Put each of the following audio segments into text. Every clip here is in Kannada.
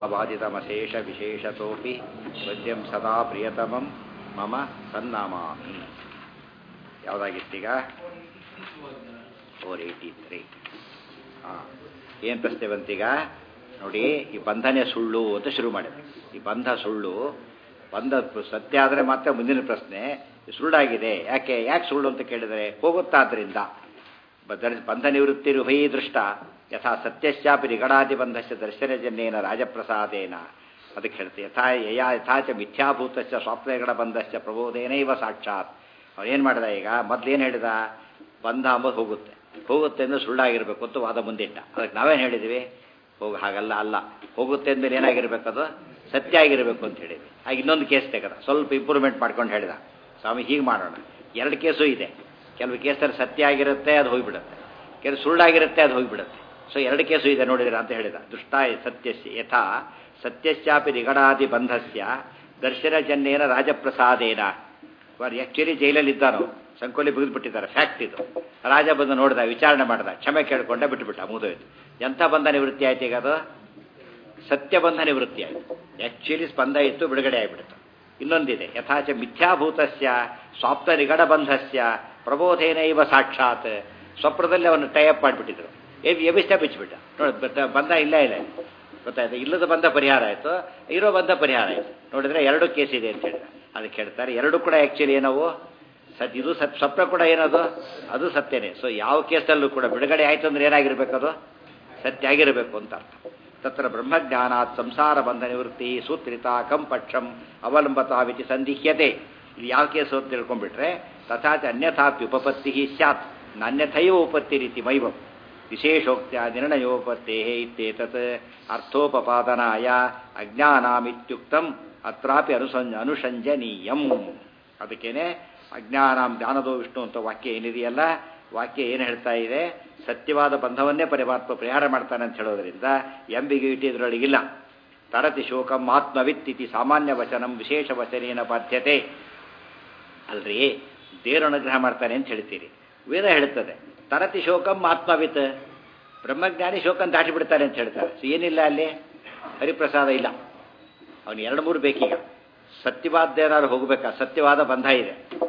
ಬಾಧಿತಮಶೇಷ ವಿಶೇಷತೋಪಿ ಪದ್ಯಂ ಸದಾ ಪ್ರಿಯತಮಂ ಮಮ ಸನ್ನಾಮಾಮಿ ಯಾವುದಾಗಿತ್ತೀಗ ಫೋರ್ ಏಯ್ಟಿ ತ್ರೀ ಹಾಂ ಏನು ಪ್ರಶ್ನೆ ಬಂತೀಗ ನೋಡಿ ಈ ಬಂಧನೆ ಸುಳ್ಳು ಅಂತ ಶುರು ಮಾಡಿದೆ ಈ ಬಂಧ ಸುಳ್ಳು ಬಂಧ ಸತ್ಯ ಆದರೆ ಮಾತ್ರ ಮುಂದಿನ ಪ್ರಶ್ನೆ ಸುಳ್ಳಾಗಿದೆ ಯಾಕೆ ಯಾಕೆ ಸುಳ್ಳು ಅಂತ ಕೇಳಿದರೆ ಹೋಗುತ್ತಾದ್ರಿಂದ ಬಂಧ ನಿವೃತ್ತಿ ಉಭಯೀ ದೃಷ್ಟ ಯಥಾ ಸತ್ಯಶ್ಚಾಪಿ ನಿಗಡಾದಿ ಬಂಧಸ್ಯ ದರ್ಶನಜನ್ಯೇನ ರಾಜಪ್ರಸಾದೇನ ಅದಕ್ಕೆ ಹೇಳ್ತೆ ಯಥಾ ಯಯಾ ಯಥಾಚ ಮಿಥ್ಯಾಭೂತಶ್ಚ ಸ್ವಾಪ್ನಗಡ ಬಂಧಶ್ಚ ಪ್ರಬೋಧೇನೈವ ಸಾಕ್ಷಾತ್ ಅವನೇನು ಮಾಡಿದ ಈಗ ಮೊದಲೇನು ಹೇಳಿದ ಬಂಧ ಅಂಬೋದು ಹೋಗುತ್ತೆ ಹೋಗುತ್ತೆ ಅಂದ್ರೆ ಸುಳ್ಳಾಗಿರ್ಬೇಕು ಅಂತ ವಾದ ಮುಂದಿಟ್ಟ ಅದಕ್ಕೆ ನಾವೇನು ಹೇಳಿದ್ವಿ ಹೋಗಿ ಹಾಗಲ್ಲ ಅಲ್ಲ ಹೋಗುತ್ತೆ ಅಂದ್ಮೇಲೆ ಏನಾಗಿರ್ಬೇಕು ಅದು ಸತ್ಯ ಆಗಿರಬೇಕು ಅಂತ ಹೇಳಿದ್ವಿ ಆಗ ಇನ್ನೊಂದು ಕೇಸ್ ತೆಗೆದ ಸ್ವಲ್ಪ ಇಂಪ್ರೂವ್ಮೆಂಟ್ ಮಾಡ್ಕೊಂಡು ಹೇಳಿದ ಸ್ವಾಮಿ ಹೀಗೆ ಮಾಡೋಣ ಎರಡು ಕೇಸು ಇದೆ ಕೆಲವು ಕೇಸಲ್ಲಿ ಸತ್ಯ ಆಗಿರುತ್ತೆ ಅದು ಹೋಗಿಬಿಡುತ್ತೆ ಕೆಲವು ಸುಳ್ಳಾಗಿರುತ್ತೆ ಅದು ಹೋಗಿಬಿಡುತ್ತೆ ಸೊ ಎರಡು ಕೇಸು ಇದೆ ನೋಡಿದ್ರೆ ಅಂತ ಹೇಳಿದ ದುಷ್ಟ ಸತ್ಯಸ್ಯ ಯಥಾ ಸತ್ಯಶ್ಚಾಪಿ ನಿಗಡಾದಿ ಬಂಧಸ್ಯ ದರ್ಶನಜನ್ಯೇನ ರಾಜಪ್ರಸಾದೇನ ಆ್ಯಕ್ಚುಲಿ ಜೈಲಲ್ಲಿದ್ದಾನೋ ಸಂಕೋಲಿ ಬಿಟ್ಟಿದ್ದಾರೆ ಫ್ಯಾಕ್ಟ್ ಇದು ರಾಜ ಬಂದು ನೋಡಿದ ವಿಚಾರಣೆ ಮಾಡ್ದ ಕ್ಷಮೆ ಕೇಳ್ಕೊಂಡ ಬಿಟ್ಟುಬಿಟ್ಟ ಮುಗಿದೋಯ್ತು ಎಂಥ ಬಂಧ ನಿವೃತ್ತಿ ಆಯ್ತು ಈಗ ಅದು ಸತ್ಯ ಬಂಧ ನಿವೃತ್ತಿ ಆಯಿತು ಆ್ಯಕ್ಚುಲಿ ಸ್ಪಂದ ಇತ್ತು ಬಿಡುಗಡೆ ಆಗಿಬಿಡ್ತು ಇನ್ನೊಂದಿದೆ ಯಥಾಚ ಮಿಥ್ಯಾಭೂತಸ್ಯ ಸ್ವಾಪ್ತ ನಿಗಡ ಬಂಧಸ್ಯ ಪ್ರಬೋಧೇನೈವ ಸಾಕ್ಷಾತ್ ಸ್ವಪ್ನದಲ್ಲಿ ಅವನು ಟೈಅಪ್ ಮಾಡಿಬಿಟ್ಟಿದ್ರು ಎಬಿಸ್ಟ ಬಿಚ್ಚಿಬಿಟ್ಟ ನೋಡಿ ಬಂಧ ಇಲ್ಲ ಇಲ್ಲ ಗೊತ್ತಾಯ್ತು ಇಲ್ಲದ ಬಂಧ ಪರಿಹಾರ ಆಯಿತು ಇರೋ ಬಂಧ ಪರಿಹಾರ ಆಯಿತು ನೋಡಿದ್ರೆ ಎರಡು ಕೇಸ್ ಇದೆ ಅಂತ ಹೇಳಿದ್ರೆ ಅದಕ್ಕೆ ಹೇಳ್ತಾರೆ ಎರಡು ಕೂಡ ಆ್ಯಕ್ಚುಲಿ ಏನವು ಸತ್ ಇದು ಸತ್ ಸ್ವಪ್ನ ಕೂಡ ಏನದು ಅದು ಸತ್ಯನೇ ಸೊ ಯಾವ ಕೇಸಲ್ಲೂ ಕೂಡ ಬಿಡುಗಡೆ ಆಯಿತು ಅಂದ್ರೆ ಏನಾಗಿರ್ಬೇಕದು ಸತ್ಯ ಆಗಿರಬೇಕು ಅಂತ ಅರ್ಥ ತತ್ರ ಬ್ರಹ್ಮಜ್ಞಾನಾತ್ ಸಂಸಾರ ಬಂಧ ನಿವೃತ್ತಿ ಸೂತ್ರಿತ ಕಂಪಕ್ಷಂ ಅವಲಂಬತಾವಿತಿ ಸಂದಿಹ್ಯತೆ ಇದು ಯಾವ ಕೇಸು ಅಂತ ತಿಳ್ಕೊಂಡ್ಬಿಟ್ರೆ ತಥಾಚ ಅನ್ಯಥಾಪಿ ಉಪಪತ್ತಿ ಸ್ಯಾತ್ ನಾನ್ಯಥೈವ ಉಪತ್ತಿ ರೀತಿ ಮೈವಂ ವಿಶೇಷೋಕ್ತ್ಯ ನಿರ್ಣಯೋಪತ್ತೇ ಇತ್ಯೇತತ್ ಅರ್ಥೋಪಪಾದನಾಯ ಅಜ್ಞಾನಾಮಿತ್ಯುಕ್ತಂ ಅತ್ರಾಪಿ ಅನುಸಂಜ ಅನುಸಂಜನೀಯಂ ಅದಕ್ಕೇನೆ ಅಜ್ಞಾನಾಂ ಜ್ಞಾನದೋ ವಿಷ್ಣು ಅಂತ ವಾಕ್ಯ ಏನಿದೆಯಲ್ಲ ವಾಕ್ಯ ಏನು ಹೇಳ್ತಾ ಇದೆ ಸತ್ಯವಾದ ಬಂಧವನ್ನೇ ಪರಿಮಾತ್ಮ ಪರಿಹಾರ ಮಾಡ್ತಾನೆ ಅಂತ ಹೇಳೋದ್ರಿಂದ ಎಂಬಿಗಿಟಿ ಇದರೊಳಗಿಲ್ಲ ತರತಿ ಶೋಕಂ ಆತ್ಮವಿತ್ತಿತಿ ಸಾಮಾನ್ಯ ವಚನಂ ವಿಶೇಷ ವಚನೇನ ಬಾಧ್ಯತೆ ಅಲ್ರಿ ದೇವರು ಅನುಗ್ರಹ ಮಾಡ್ತಾನೆ ಅಂತ ಹೇಳ್ತೀರಿ ವೇದ ಹೇಳ್ತದೆ ತರತಿ ಶೋಕಂ ಆತ್ಮವಿತ್ ಬ್ರಹ್ಮಜ್ಞಾನಿ ಶೋಕಂ ದಾಟಿ ಬಿಡ್ತಾನೆ ಅಂತ ಹೇಳ್ತಾರೆ ಸೊ ಏನಿಲ್ಲ ಅಲ್ಲಿ ಹರಿಪ್ರಸಾದ ಇಲ್ಲ ಅವನು ಎರಡು ಮೂರು ಬೇಕೀಗ ಸತ್ಯವಾದ ಏನಾದ್ರು ಹೋಗ್ಬೇಕಾ ಸತ್ಯವಾದ ಬಂಧ ಇದೆ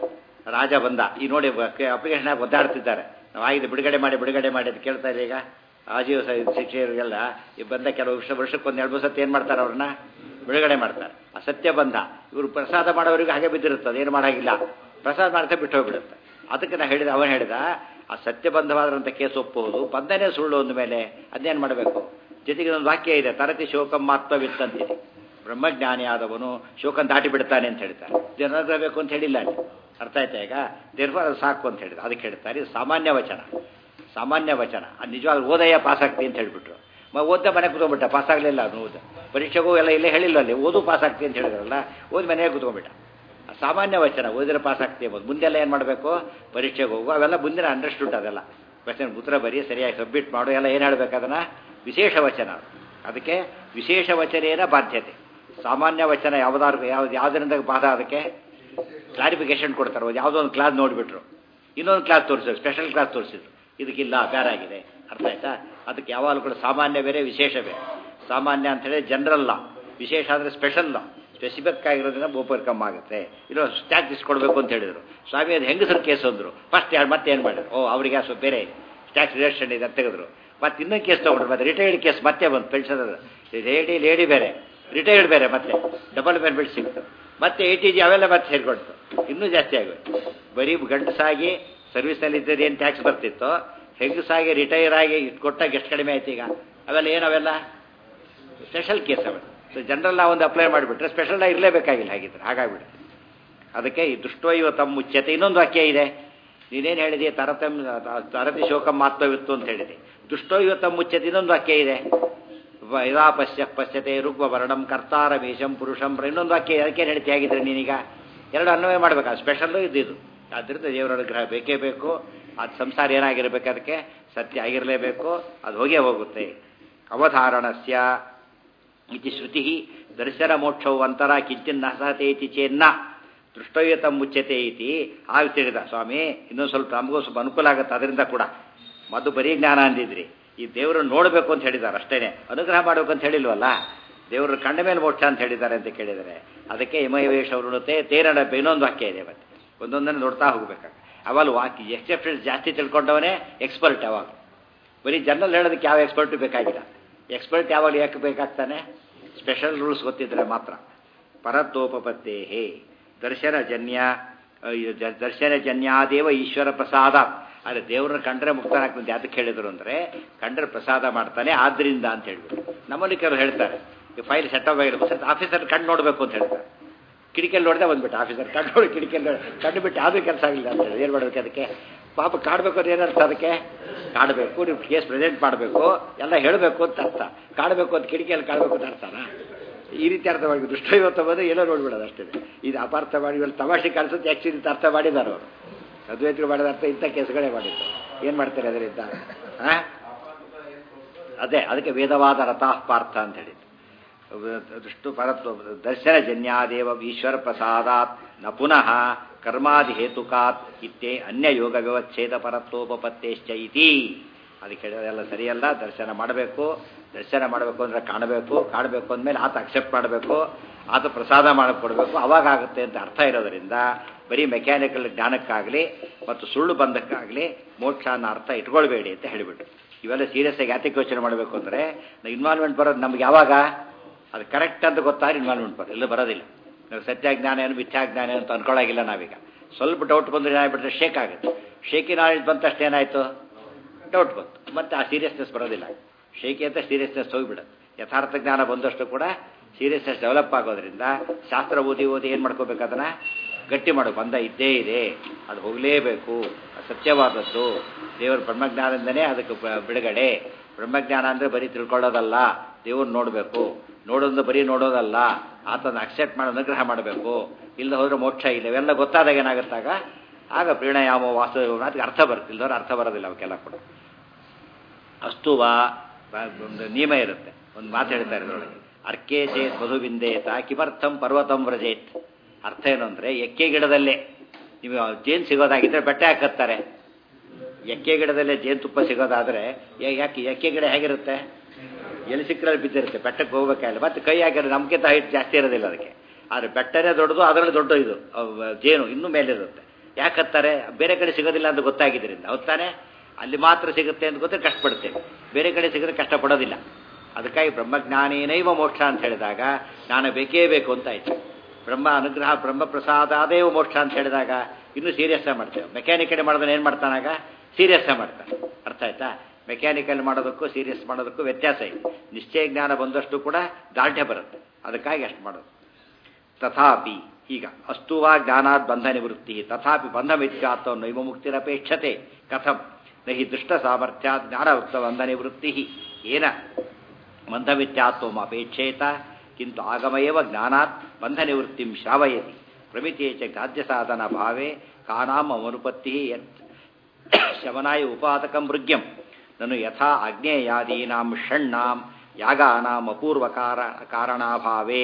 ರಾಜ ಬಂದ ಈ ನೋಡಿ ಅಪ್ಲಿಕೇಶನ್ ಆಗಿ ಒದ್ದಾಡ್ತಿದ್ದಾರೆ ನಾವು ಆಗಿದೆ ಬಿಡುಗಡೆ ಮಾಡಿ ಬಿಡುಗಡೆ ಮಾಡಿ ಅಂತ ಕೇಳ್ತಾ ಇದೆ ಈಗ ಆಜೀವ ಶಿಕ್ಷೆಯವರಿಗೆಲ್ಲ ಈ ಬಂದ ಕೆಲವು ವರ್ಷ ವರ್ಷಕ್ಕೆ ಒಂದು ಎರಡು ಮೂರು ಸತಿ ಏನು ಮಾಡ್ತಾರೆ ಅವ್ರನ್ನ ಬಿಡುಗಡೆ ಮಾಡ್ತಾರೆ ಆ ಸತ್ಯ ಬಂಧ ಇವರು ಪ್ರಸಾದ ಮಾಡೋರಿಗೆ ಹಾಗೆ ಬಿದ್ದಿರುತ್ತದೆ ಏನು ಮಾಡೋಂಗಿಲ್ಲ ಪ್ರಸಾದ ಮಾಡ್ತಾ ಬಿಟ್ಟು ಹೋಗ್ಬಿಡುತ್ತೆ ಅದಕ್ಕೆ ನಾ ಹೇಳಿದ ಅವನು ಹೇಳಿದ ಆ ಸತ್ಯಬಂಧವಾದಂಥ ಕೇಸ್ ಒಪ್ಪುವುದು ಬಂಧನೇ ಸುಳ್ಳು ಅಂದ ಮೇಲೆ ಅದನ್ನೇನು ಮಾಡಬೇಕು ಜೊತೆಗೆ ಒಂದು ವಾಕ್ಯ ಇದೆ ತರತಿ ಶೋಕಂ ಮಾತ್ಮವಿತ್ತಂತಿದೆ ಬ್ರಹ್ಮಜ್ಞಾನಿ ಆದವನು ಶೋಕನ್ ದಾಟಿ ಬಿಡ್ತಾನೆ ಅಂತ ಹೇಳ್ತಾರೆ ಜನಗ್ರಹ ಬೇಕು ಅಂತ ಹೇಳಿಲ್ಲ ಅಲ್ಲಿ ಅರ್ಥ ಆಯ್ತಾ ಈಗ ದೇರ್ಫ ಅದು ಸಾಕು ಅಂತ ಹೇಳಿದ ಅದಕ್ಕೆ ಹೇಳ್ತಾರೆ ಇದು ಸಾಮಾನ್ಯ ವಚನ ಸಾಮಾನ್ಯ ವಚನ ಅದು ನಿಜವಾಗ ಓದಯ್ಯ ಪಾಸಾಗ್ತಿ ಅಂತ ಹೇಳ್ಬಿಟ್ರು ಮ ಓದ್ದ ಮನೆ ಕೂತ್ಕೊಂಡ್ಬಿಟ್ಟ ಪಾಸಾಗಲಿಲ್ಲ ಅವನು ಓದ ಪರೀಕ್ಷೆಗೂ ಎಲ್ಲ ಇಲ್ಲೇ ಹೇಳಿಲ್ಲ ಅಲ್ಲಿ ಓದು ಪಾಸಾಗ್ತಿ ಅಂತ ಹೇಳಿದ್ರಲ್ಲ ಓದಿ ಮನೆಗೆ ಕೂತ್ಕೊಂಡ್ಬಿಟ್ಟ ಸಾಮಾನ್ಯ ವಚನ ಓದಿದ್ರೆ ಪಾಸಾಗ್ತಿ ಎಂಬುದು ಮುಂದೆಲ್ಲ ಏನು ಮಾಡಬೇಕು ಪರೀಕ್ಷೆಗೆ ಹೋಗು ಅವೆಲ್ಲ ಮುಂದಿನ ಅಂಡರ್ಸ್ಟುಡ್ ಅದೆಲ್ಲ ಕ್ವಶನ್ ಉತ್ತರ ಬರೀ ಸರಿಯಾಗಿ ಸಬ್ಮಿಟ್ ಮಾಡು ಎಲ್ಲ ಏನು ಹೇಳ್ಬೇಕು ಅದನ್ನು ವಿಶೇಷ ವಚನ ಅದಕ್ಕೆ ವಿಶೇಷ ವಚನೇನ ಬಾಧ್ಯತೆ ಸಾಮಾನ್ಯ ವಚನ ಯಾವುದಾದ್ರು ಯಾವ್ದು ಯಾವುದರಿಂದ ಬಾಧ ಅದಕ್ಕೆ ಕ್ಲಾರಿಫಿಕೇಶನ್ ಕೊಡ್ತಾರೆ ಯಾವುದೋ ಒಂದು ಕ್ಲಾಸ್ ನೋಡಿಬಿಟ್ರು ಇನ್ನೊಂದು ಕ್ಲಾಸ್ ತೋರಿಸಿದ್ರು ಸ್ಪೆಷಲ್ ಕ್ಲಾಸ್ ತೋರಿಸಿದ್ರು ಇದಕ್ಕಿಲ್ಲ ಬೇರಾಗಿದೆ ಅರ್ಥ ಆಯ್ತಾ ಅದಕ್ಕೆ ಯಾವಾಗಲೂ ಕೂಡ ಸಾಮಾನ್ಯ ಬೇರೆ ವಿಶೇಷ ಬೇರೆ ಸಾಮಾನ್ಯ ಅಂತ ಹೇಳಿ ಜನರಲ್ ಲಾ ವಿಶೇಷ ಅಂದರೆ ಸ್ಪೆಷಲ್ ಲಾ ಸ್ಪೆಸಿಫಿಕ್ ಆಗಿರೋದ್ರಿಂದ ಓಪರ್ಕಮ್ ಆಗುತ್ತೆ ಇಲ್ಲ ಸ್ಟ್ಯಾಕ್ ಇಸ್ಕೊಡ್ಬೇಕು ಅಂತ ಹೇಳಿದರು ಸ್ವಾಮಿ ಅದು ಹೆಂಗಸರು ಕೇಸ್ ಅಂದರು ಫಸ್ಟ್ ಯಾರು ಮತ್ತೆ ಏನು ಮಾಡಿದ್ರು ಓ ಅವರಿಗೆ ಸ್ವಲ್ಪ ಬೇರೆ ಸ್ಟ್ಯಾಕ್ಸ್ ರಿಡಕ್ಷನ್ ಇದೆ ಅಂತ ತೆಗೆದ್ರು ಮತ್ತೆ ಇನ್ನೊಂದು ಕೇಸ್ ತೊಗೊಂಡ್ರು ಮತ್ತೆ ರಿಟೈರ್ಡ್ ಕೇಸ್ ಮತ್ತೆ ಬಂತು ಪೆನ್ಷನ್ ಲೇಡಿ ಲೇಡಿ ಬೇರೆ ರಿಟೈರ್ಡ್ ಬೇರೆ ಮತ್ತೆ ಡಬಲ್ ಬೆನಿಫಿಟ್ ಸಿಕ್ತು ಮತ್ತೆ ಎ ಟಿ ಜಿ ಅವೆಲ್ಲ ಮತ್ತೆ ಸೇರ್ಕೊಳ್ತು ಇನ್ನೂ ಜಾಸ್ತಿ ಆಗೋಯ್ತು ಬರೀ ಗಂಡಸಾಗಿ ಸರ್ವಿಸ್ನಲ್ಲಿ ಇದ್ದದ್ದು ಏನು ಟ್ಯಾಕ್ಸ್ ಬರ್ತಿತ್ತು ಹೆಂಗಸಾಗಿ ರಿಟೈರ್ ಆಗಿ ಕೊಟ್ಟಾಗ ಎಷ್ಟು ಕಡಿಮೆ ಆಯ್ತು ಈಗ ಅವೆಲ್ಲ ಏನು ಅವೆಲ್ಲ ಸ್ಪೆಷಲ್ ಕೇಸ್ ಅವೆಲ್ಲ ಸೊ ಜನರಲ್ ನಾವು ಒಂದು ಅಪ್ಲೈ ಮಾಡಿಬಿಟ್ರೆ ಸ್ಪೆಷಲ್ ಇರಲೇಬೇಕಾಗಿಲ್ಲ ಹಾಗಿದ್ರೆ ಹಾಗಾಗ್ಬಿಡುತ್ತೆ ಅದಕ್ಕೆ ಈ ದುಷ್ಟೋ ಇವ ತಮ್ಮ ಮುಚ್ಚತೆ ಇನ್ನೊಂದು ವಾಕ್ಯ ಇದೆ ನೀನೇನು ಹೇಳಿದೆ ತರತಮ್ ತರತಿ ಶೋಕಂ ಮಾತ್ಮವಿತ್ತು ಅಂತ ಹೇಳಿದೆ ದುಷ್ಟೋ ಇವ ತಮ್ಮ ಮುಚ್ಚತೆ ಇನ್ನೊಂದು ವಾಕ್ಯ ಇದೆ ಇದಾ ಪಶ್ಯ ಪಶ್ಯತೆ ರುಗ್ವ ವರ್ಣಂ ಕರ್ತಾರ ವೇಷಂ ಪುರುಷಂ ಇನ್ನೊಂದು ವಾಕ್ಯ ಅದಕ್ಕೆ ಹೇಳ್ತಿ ಆಗಿದ್ರೆ ನೀನೀಗ ಎರಡು ಅನ್ವಯ ಮಾಡ್ಬೇಕು ಅದು ಸ್ಪೆಷಲ್ಲು ಇದ್ದಿದ್ದು ಆದ್ದರಿಂದ ದೇವರ ಅನುಗ್ರಹ ಬೇಕೇ ಬೇಕು ಅದು ಸಂಸಾರ ಏನಾಗಿರ್ಬೇಕು ಅದಕ್ಕೆ ಸತ್ಯ ಆಗಿರಲೇಬೇಕು ಅದು ಹೋಗೇ ಹೋಗುತ್ತೆ ಅವಧಾರಣಸ್ಯ ಇತಿ ಶ್ರುತಿ ದರ್ಶನ ಮೋಕ್ಷವು ಅಂತರ ಕಿಂಚಿನ್ನ ಸಹತೆ ಇತಿ ಚೇನ್ನ ದೃಷ್ಟೋಯತ ಮುಚ್ಚತೆ ಇತಿ ಆಗ ತಿಳಿದ ಸ್ವಾಮಿ ಇನ್ನೊಂದು ಸ್ವಲ್ಪ ನಮಗೂ ಸ್ವಲ್ಪ ಅನುಕೂಲ ಆಗುತ್ತೆ ಅದರಿಂದ ಕೂಡ ಮದ್ದು ಬರೀ ಜ್ಞಾನ ಅಂದಿದ್ರಿ ಈ ದೇವರು ನೋಡಬೇಕು ಅಂತ ಹೇಳಿದ್ದಾರೆ ಅಷ್ಟೇನೆ ಅನುಗ್ರಹ ಮಾಡಬೇಕು ಅಂತ ಹೇಳಿಲ್ವಲ್ಲ ದೇವರು ಕಂಡ ಮೇಲೆ ಮೋಕ್ಷ ಅಂತ ಹೇಳಿದ್ದಾರೆ ಅಂತ ಕೇಳಿದರೆ ಅದಕ್ಕೆ ಹಿಮಯವೇಶ ವೃಣತೆ ತೇರಣ ಇನ್ನೊಂದು ವಾಕ್ಯ ಇದೆ ಮತ್ತೆ ಒಂದೊಂದನ್ನು ನೋಡ್ತಾ ಹೋಗ್ಬೇಕಾಗ ಅವಾಗ ವಾಕ್ಯ ಎಕ್ಸೆಪ್ಷನ್ಸ್ ಜಾಸ್ತಿ ತಿಳ್ಕೊಂಡವನೇ ಎಕ್ಸ್ಪರ್ಟ್ ಯಾವಾಗ ಬರೀ ಜನರಲ್ ಹೇಳೋದಕ್ಕೆ ಯಾವ ಎಕ್ಸ್ಪರ್ಟ್ ಬೇಕಾಗಿಲ್ಲ ಎಕ್ಸ್ಪರ್ಟ್ ಯಾವಾಗ ಯಾಕೆ ಬೇಕಾಗ್ತಾನೆ ಸ್ಪೆಷಲ್ ರೂಲ್ಸ್ ಗೊತ್ತಿದ್ರೆ ಮಾತ್ರ ಪರತ್ವೋಪತ್ತೇ ಹೇ ದರ್ಶನಜನ್ಯ ದರ್ಶನಜನ್ಯಾದೇವ ಈಶ್ವರ ಪ್ರಸಾದ ಆದರೆ ದೇವ್ರನ್ನ ಕಂಡ್ರೆ ಮುಕ್ತನಾಗ್ತದೆ ಯಾತಕ್ಕೆ ಹೇಳಿದ್ರು ಅಂದರೆ ಕಂಡ್ರೆ ಪ್ರಸಾದ ಮಾಡ್ತಾನೆ ಆದ್ರಿಂದ ಅಂತ ಹೇಳ್ಬಿಟ್ಟು ನಮ್ಮಲ್ಲಿ ಕೆಲವರು ಹೇಳ್ತಾರೆ ಈ ಫೈಲ್ ಸೆಟ್ ಆಗಿರ್ಬೋದು ಸರ್ ಆಫೀಸರ್ ಕಣ್ಣು ನೋಡಬೇಕು ಅಂತ ಹೇಳ್ತಾರೆ ಕಿಟಕಿಯಲ್ಲಿ ನೋಡಿದೆ ಬಂದ್ಬಿಟ್ಟು ಆಫೀಸರ್ ಕಣ್ಣು ನೋಡಿ ಕಿಟಕಿಯಲ್ಲಿ ಕಣ್ಣು ಬಿಟ್ಟು ಯಾವುದೂ ಕೆಲಸ ಆಗಿಲ್ಲ ಅಂತ ಹೇಳಿ ಏನು ಮಾಡಬೇಕು ಅದಕ್ಕೆ ಪಾಪ ಕಾಡಬೇಕು ಅಂದ್ರೆ ಏನರ್ಥ ಅದಕ್ಕೆ ಕಾಡಬೇಕು ನೀವು ಕೇಸ್ ಪ್ರೆಸೆಂಟ್ ಮಾಡಬೇಕು ಎಲ್ಲ ಹೇಳಬೇಕು ಅಂತ ಅರ್ಥ ಕಾಡಬೇಕು ಅಂತ ಕಿಟಕಿಯಲ್ಲಿ ಕಾಡಬೇಕು ಅಂತ ಅರ್ಥನಾ ಈ ರೀತಿ ಅರ್ಥ ಮಾಡಿ ದುಷ್ಟೈವತ್ತ ಬಂದು ಏನೋ ನೋಡ್ಬಿಡೋದು ಅಷ್ಟೇ ಇದು ಅಪಾರ್ಥ ಮಾಡಿ ಇವೆಲ್ಲ ತಮಾಷೆ ಕಾಣಿಸುತ್ತೆ ಆ್ಯಕ್ಚುಲಿ ಇಂಥ ಅರ್ಥ ಮಾಡಿದ್ದಾರೆ ಅವರು ಅದ್ವೈತರು ಮಾಡಿದ ಅರ್ಥ ಇಂಥ ಕೇಸ್ಗಳೇ ಮಾಡಿದ್ದು ಏನು ಮಾಡ್ತಾರೆ ಅದರಿಂದ ಹಾಂ ಅದೇ ಅದಕ್ಕೆ ವೇದವಾದ ರಥಾಃ ಪಾರ್ಥ ಅಂತ ಹೇಳಿದ್ದು ದೃಷ್ಟು ಪರತ್ವ ದರ್ಶನಜನ್ಯಾದೇವ ಈಶ್ವರ ಪ್ರಸಾದಾತ್ ನ ಪುನಃ ಕರ್ಮಾದಿ ಹೇತುಕಾತ್ ಇತ್ತೇ ಅನ್ಯ ಯೋಗ ವ್ಯವಚ್ಛೇದ ಪರತ್ವೋಪತ್ತೇಶ್ಚ ಇತಿ ಅದಕ್ಕೆ ಹೇಳಿದೆಲ್ಲ ಸರಿಯಲ್ಲ ದರ್ಶನ ಮಾಡಬೇಕು ದರ್ಶನ ಮಾಡಬೇಕು ಅಂದರೆ ಕಾಣಬೇಕು ಕಾಣಬೇಕು ಅಂದಮೇಲೆ ಆತ ಅಕ್ಸೆಪ್ಟ್ ಮಾಡಬೇಕು ಆತ ಪ್ರಸಾದ ಮಾಡಿಕೊಡ್ಬೇಕು ಅವಾಗ ಆಗುತ್ತೆ ಅಂತ ಅರ್ಥ ಇರೋದರಿಂದ ಬರೀ ಮೆಕ್ಯಾನಿಕಲ್ ಜ್ಞಾನಕ್ಕಾಗಲಿ ಮತ್ತು ಸುಳ್ಳು ಬಂಧಕ್ಕಾಗಲಿ ಮೋಕ್ಷ ಅನ್ನೋ ಅರ್ಥ ಇಟ್ಕೊಳ್ಬೇಡಿ ಅಂತ ಹೇಳಿಬಿಟ್ಟು ಇವೆಲ್ಲ ಸೀರಿಯಸ್ ಆಗಿ ಯಾತಕ್ಕೆ ಯೋಚನೆ ಮಾಡಬೇಕು ಅಂದರೆ ಇನ್ವಾಲ್ವ್ಮೆಂಟ್ ಬರೋದು ನಮ್ಗೆ ಯಾವಾಗ ಅದು ಕರೆಕ್ಟ್ ಅಂತ ಗೊತ್ತಾದ್ರೆ ಇನ್ವಾಲ್ವ್ಮೆಂಟ್ ಬರೋದು ಎಲ್ಲ ಬರೋದಿಲ್ಲ ನಾವು ಸತ್ಯಾಜ್ಞಾನ ಏನು ಮಿಥ್ಯಾಜ್ಞಾನ ಅಂತ ಅನ್ಕೊಳ್ಳಾಗಿಲ್ಲ ನಾವೀಗ ಸ್ವಲ್ಪ ಡೌಟ್ ಬಂದರೆ ಏನಾಗ್ಬಿಟ್ರೆ ಶೇಕ್ ಆಗುತ್ತೆ ಶೇಕಿ ನಾಲೆಜ್ ಬಂತ ಅಷ್ಟೇನಾಯಿತು ಡೌಟ್ ಬಂತು ಮತ್ತೆ ಆ ಸೀರಿಯಸ್ನೆಸ್ ಬರೋದಿಲ್ಲ ಶೇಕಿ ಅಂತ ಸೀರಿಯಸ್ನೆಸ್ ಹೋಗಿಬಿಡುತ್ತೆ ಯಥಾರ್ಥ ಜ್ಞಾನ ಬಂದಷ್ಟು ಕೂಡ ಸೀರಿಯಸ್ನೆಸ್ ಡೆವಲಪ್ ಆಗೋದ್ರಿಂದ ಶಾಸ್ತ್ರ ಓದಿ ಓದಿ ಏನು ಮಾಡ್ಕೋಬೇಕು ಅದನ್ನು ಗಟ್ಟಿ ಮಾಡು ಬಂದ ಇದ್ದೇ ಇದೆ ಅದು ಹೋಗಲೇಬೇಕು ಸತ್ಯವಾದದ್ದು ದೇವರ ಬ್ರಹ್ಮಜ್ಞಾನದಿಂದನೇ ಅದಕ್ಕೆ ಬಿಡುಗಡೆ ಬ್ರಹ್ಮಜ್ಞಾನ ಅಂದರೆ ಬರೀ ತಿಳ್ಕೊಳ್ಳೋದಲ್ಲ ದೇವ್ರು ನೋಡಬೇಕು ನೋಡೋದು ಬರೀ ನೋಡೋದಲ್ಲ ಆತನ ಅಕ್ಸೆಪ್ಟ್ ಮಾಡಿ ಅನುಗ್ರಹ ಮಾಡಬೇಕು ಇಲ್ಲ ಹೋದ್ರೆ ಮೋಕ್ಷ ಇಲ್ಲ ಇವೆಲ್ಲ ಗೊತ್ತಾದಾಗ ಏನಾಗುತ್ತಾಗ ಆಗ ಪ್ರೀಣಯಾಮ ವಾಸ ಅದಕ್ಕೆ ಅರ್ಥ ಬರುತ್ತೆ ಇಲ್ಲದವ್ರು ಅರ್ಥ ಬರೋದಿಲ್ಲ ಅವಕ್ಕೆಲ್ಲ ಕೂಡ ಅಸ್ತುವಾ ಒಂದು ನಿಯಮ ಇರುತ್ತೆ ಒಂದು ಮಾತು ಹೇಳ್ತಾರೆ ಇದರೊಳಗೆ ಅರ್ಕೆ ಚೇತ್ ಮಧುಬಿಂದೇತ ಕಿಮರ್ಥಂ ಪರ್ವತಂ ವ್ರಜೇತ್ ಅರ್ಥ ಏನು ಅಂದರೆ ಎಕ್ಕೆ ಗಿಡದಲ್ಲೇ ನೀವು ಜೇನು ಸಿಗೋದಾಗಿದ್ದರೆ ಬೆಟ್ಟ ಹಾಕತ್ತಾರೆ ಎಕ್ಕೆ ಗಿಡದಲ್ಲೇ ಜೇನುತುಪ್ಪ ಸಿಗೋದಾದರೆ ಯಾಕೆ ಎಕ್ಕೆ ಗಿಡ ಹೇಗಿರುತ್ತೆ ಎಲ್ಲಿ ಸಿಕ್ಕರಲ್ಲಿ ಬಿದ್ದಿರುತ್ತೆ ಬೆಟ್ಟಕ್ಕೆ ಹೋಗ್ಬೇಕಾಗಿಲ್ಲ ಮತ್ತೆ ಕೈ ಹಾಕಿದ್ರೆ ನಮ್ಗಿಂತ ಹೈಟ್ ಜಾಸ್ತಿ ಇರೋದಿಲ್ಲ ಅದಕ್ಕೆ ಆದರೆ ಬೆಟ್ಟನೇ ದೊಡ್ಡದು ಅದರಲ್ಲಿ ದೊಡ್ಡ ಇದು ಜೇನು ಇನ್ನೂ ಮೇಲಿರುತ್ತೆ ಯಾಕೆ ಹತ್ತಾರೆ ಬೇರೆ ಕಡೆ ಸಿಗೋದಿಲ್ಲ ಅಂತ ಗೊತ್ತಾಗಿದ್ದರಿಂದ ಹೌದಾನೆ ಅಲ್ಲಿ ಮಾತ್ರ ಸಿಗುತ್ತೆ ಅಂತ ಗೊತ್ತೇ ಕಷ್ಟಪಡ್ತೇವೆ ಬೇರೆ ಕಡೆ ಸಿಗದೆ ಕಷ್ಟಪಡೋದಿಲ್ಲ ಅದಕ್ಕಾಗಿ ಬ್ರಹ್ಮಜ್ಞಾನೇನೈವ ಮೋಕ್ಷ ಅಂತ ಹೇಳಿದಾಗ ಜ್ಞಾನ ಬೇಕೇ ಬೇಕು ಅಂತ ಆಯ್ತು ಬ್ರಹ್ಮ ಅನುಗ್ರಹ ಬ್ರಹ್ಮ ಪ್ರಸಾದ ಅದೇವ ಮೋಕ್ಷ ಅಂತ ಹೇಳಿದಾಗ ಇನ್ನೂ ಸೀರಿಯಸ್ ಮಾಡ್ತೇವೆ ಮೆಕ್ಯಾನಿಕಲ್ ಮಾಡೋದನ್ನ ಏನು ಮಾಡ್ತಾನಾಗ ಸೀರಿಯಸ್ ಮಾಡ್ತಾನೆ ಅರ್ಥ ಆಯ್ತಾ ಮೆಕ್ಯಾನಿಕಲ್ ಮಾಡೋದಕ್ಕೂ ಸೀರಿಯಸ್ ಮಾಡೋದಕ್ಕೂ ವ್ಯತ್ಯಾಸ ಇದೆ ನಿಶ್ಚಯ ಜ್ಞಾನ ಬಂದಷ್ಟು ಕೂಡ ದಾರ್ಢ್ಯ ಬರುತ್ತೆ ಅದಕ್ಕಾಗಿ ಅಷ್ಟು ಮಾಡೋದು ತಥಾಪಿ ಈಗ ಅಸ್ತುವಾ ಜ್ಞಾನಾತ್ ಬಂಧ ನಿವೃತ್ತಿ ತಥಾಪಿ ಬಂಧ ಮಿಥ್ಯಾತ್ವ ನೈವ ಮುಕ್ತಿರಪೇಕ್ಷತೆ ಕಥಂ ನಹಿ ದುಷ್ಟ ಸಾಮರ್ಥ್ಯ ಜ್ಞಾನವೃತ್ತ ಬಂಧ ನಿವೃತ್ತಿ ಏನ ಬಂಧ ಮಿಥ್ಯಾತ್ವಂ ಅಪೇಕ್ಷೇತ ಕಿಂತು ಆಗಮಯವ ಜ್ಞಾನಾತ್ ಬಂಧ ನಿವೃತ್ತಿಂ ಶ್ರಾವಯತಿ ಪ್ರಮಿತಿಯೇ ಚ ಗಾದ್ಯ ಸಾಧನ ಭಾವೇ ಕಾನಾಂ ಅಮನುಪತ್ತಿ ಯತ್ ಶಮನಾಯ ಉಪಾದಕಂ ಮೃಗ್ಯಂ ನನು ಯಥಾ ಅಗ್ನೇಯಾದೀನಾಂ ಷಣ್ಣಾಂ ಯಾಗಾನಾಂ ಅಪೂರ್ವಕಾರ ಕಾರಣಾಭಾವೇ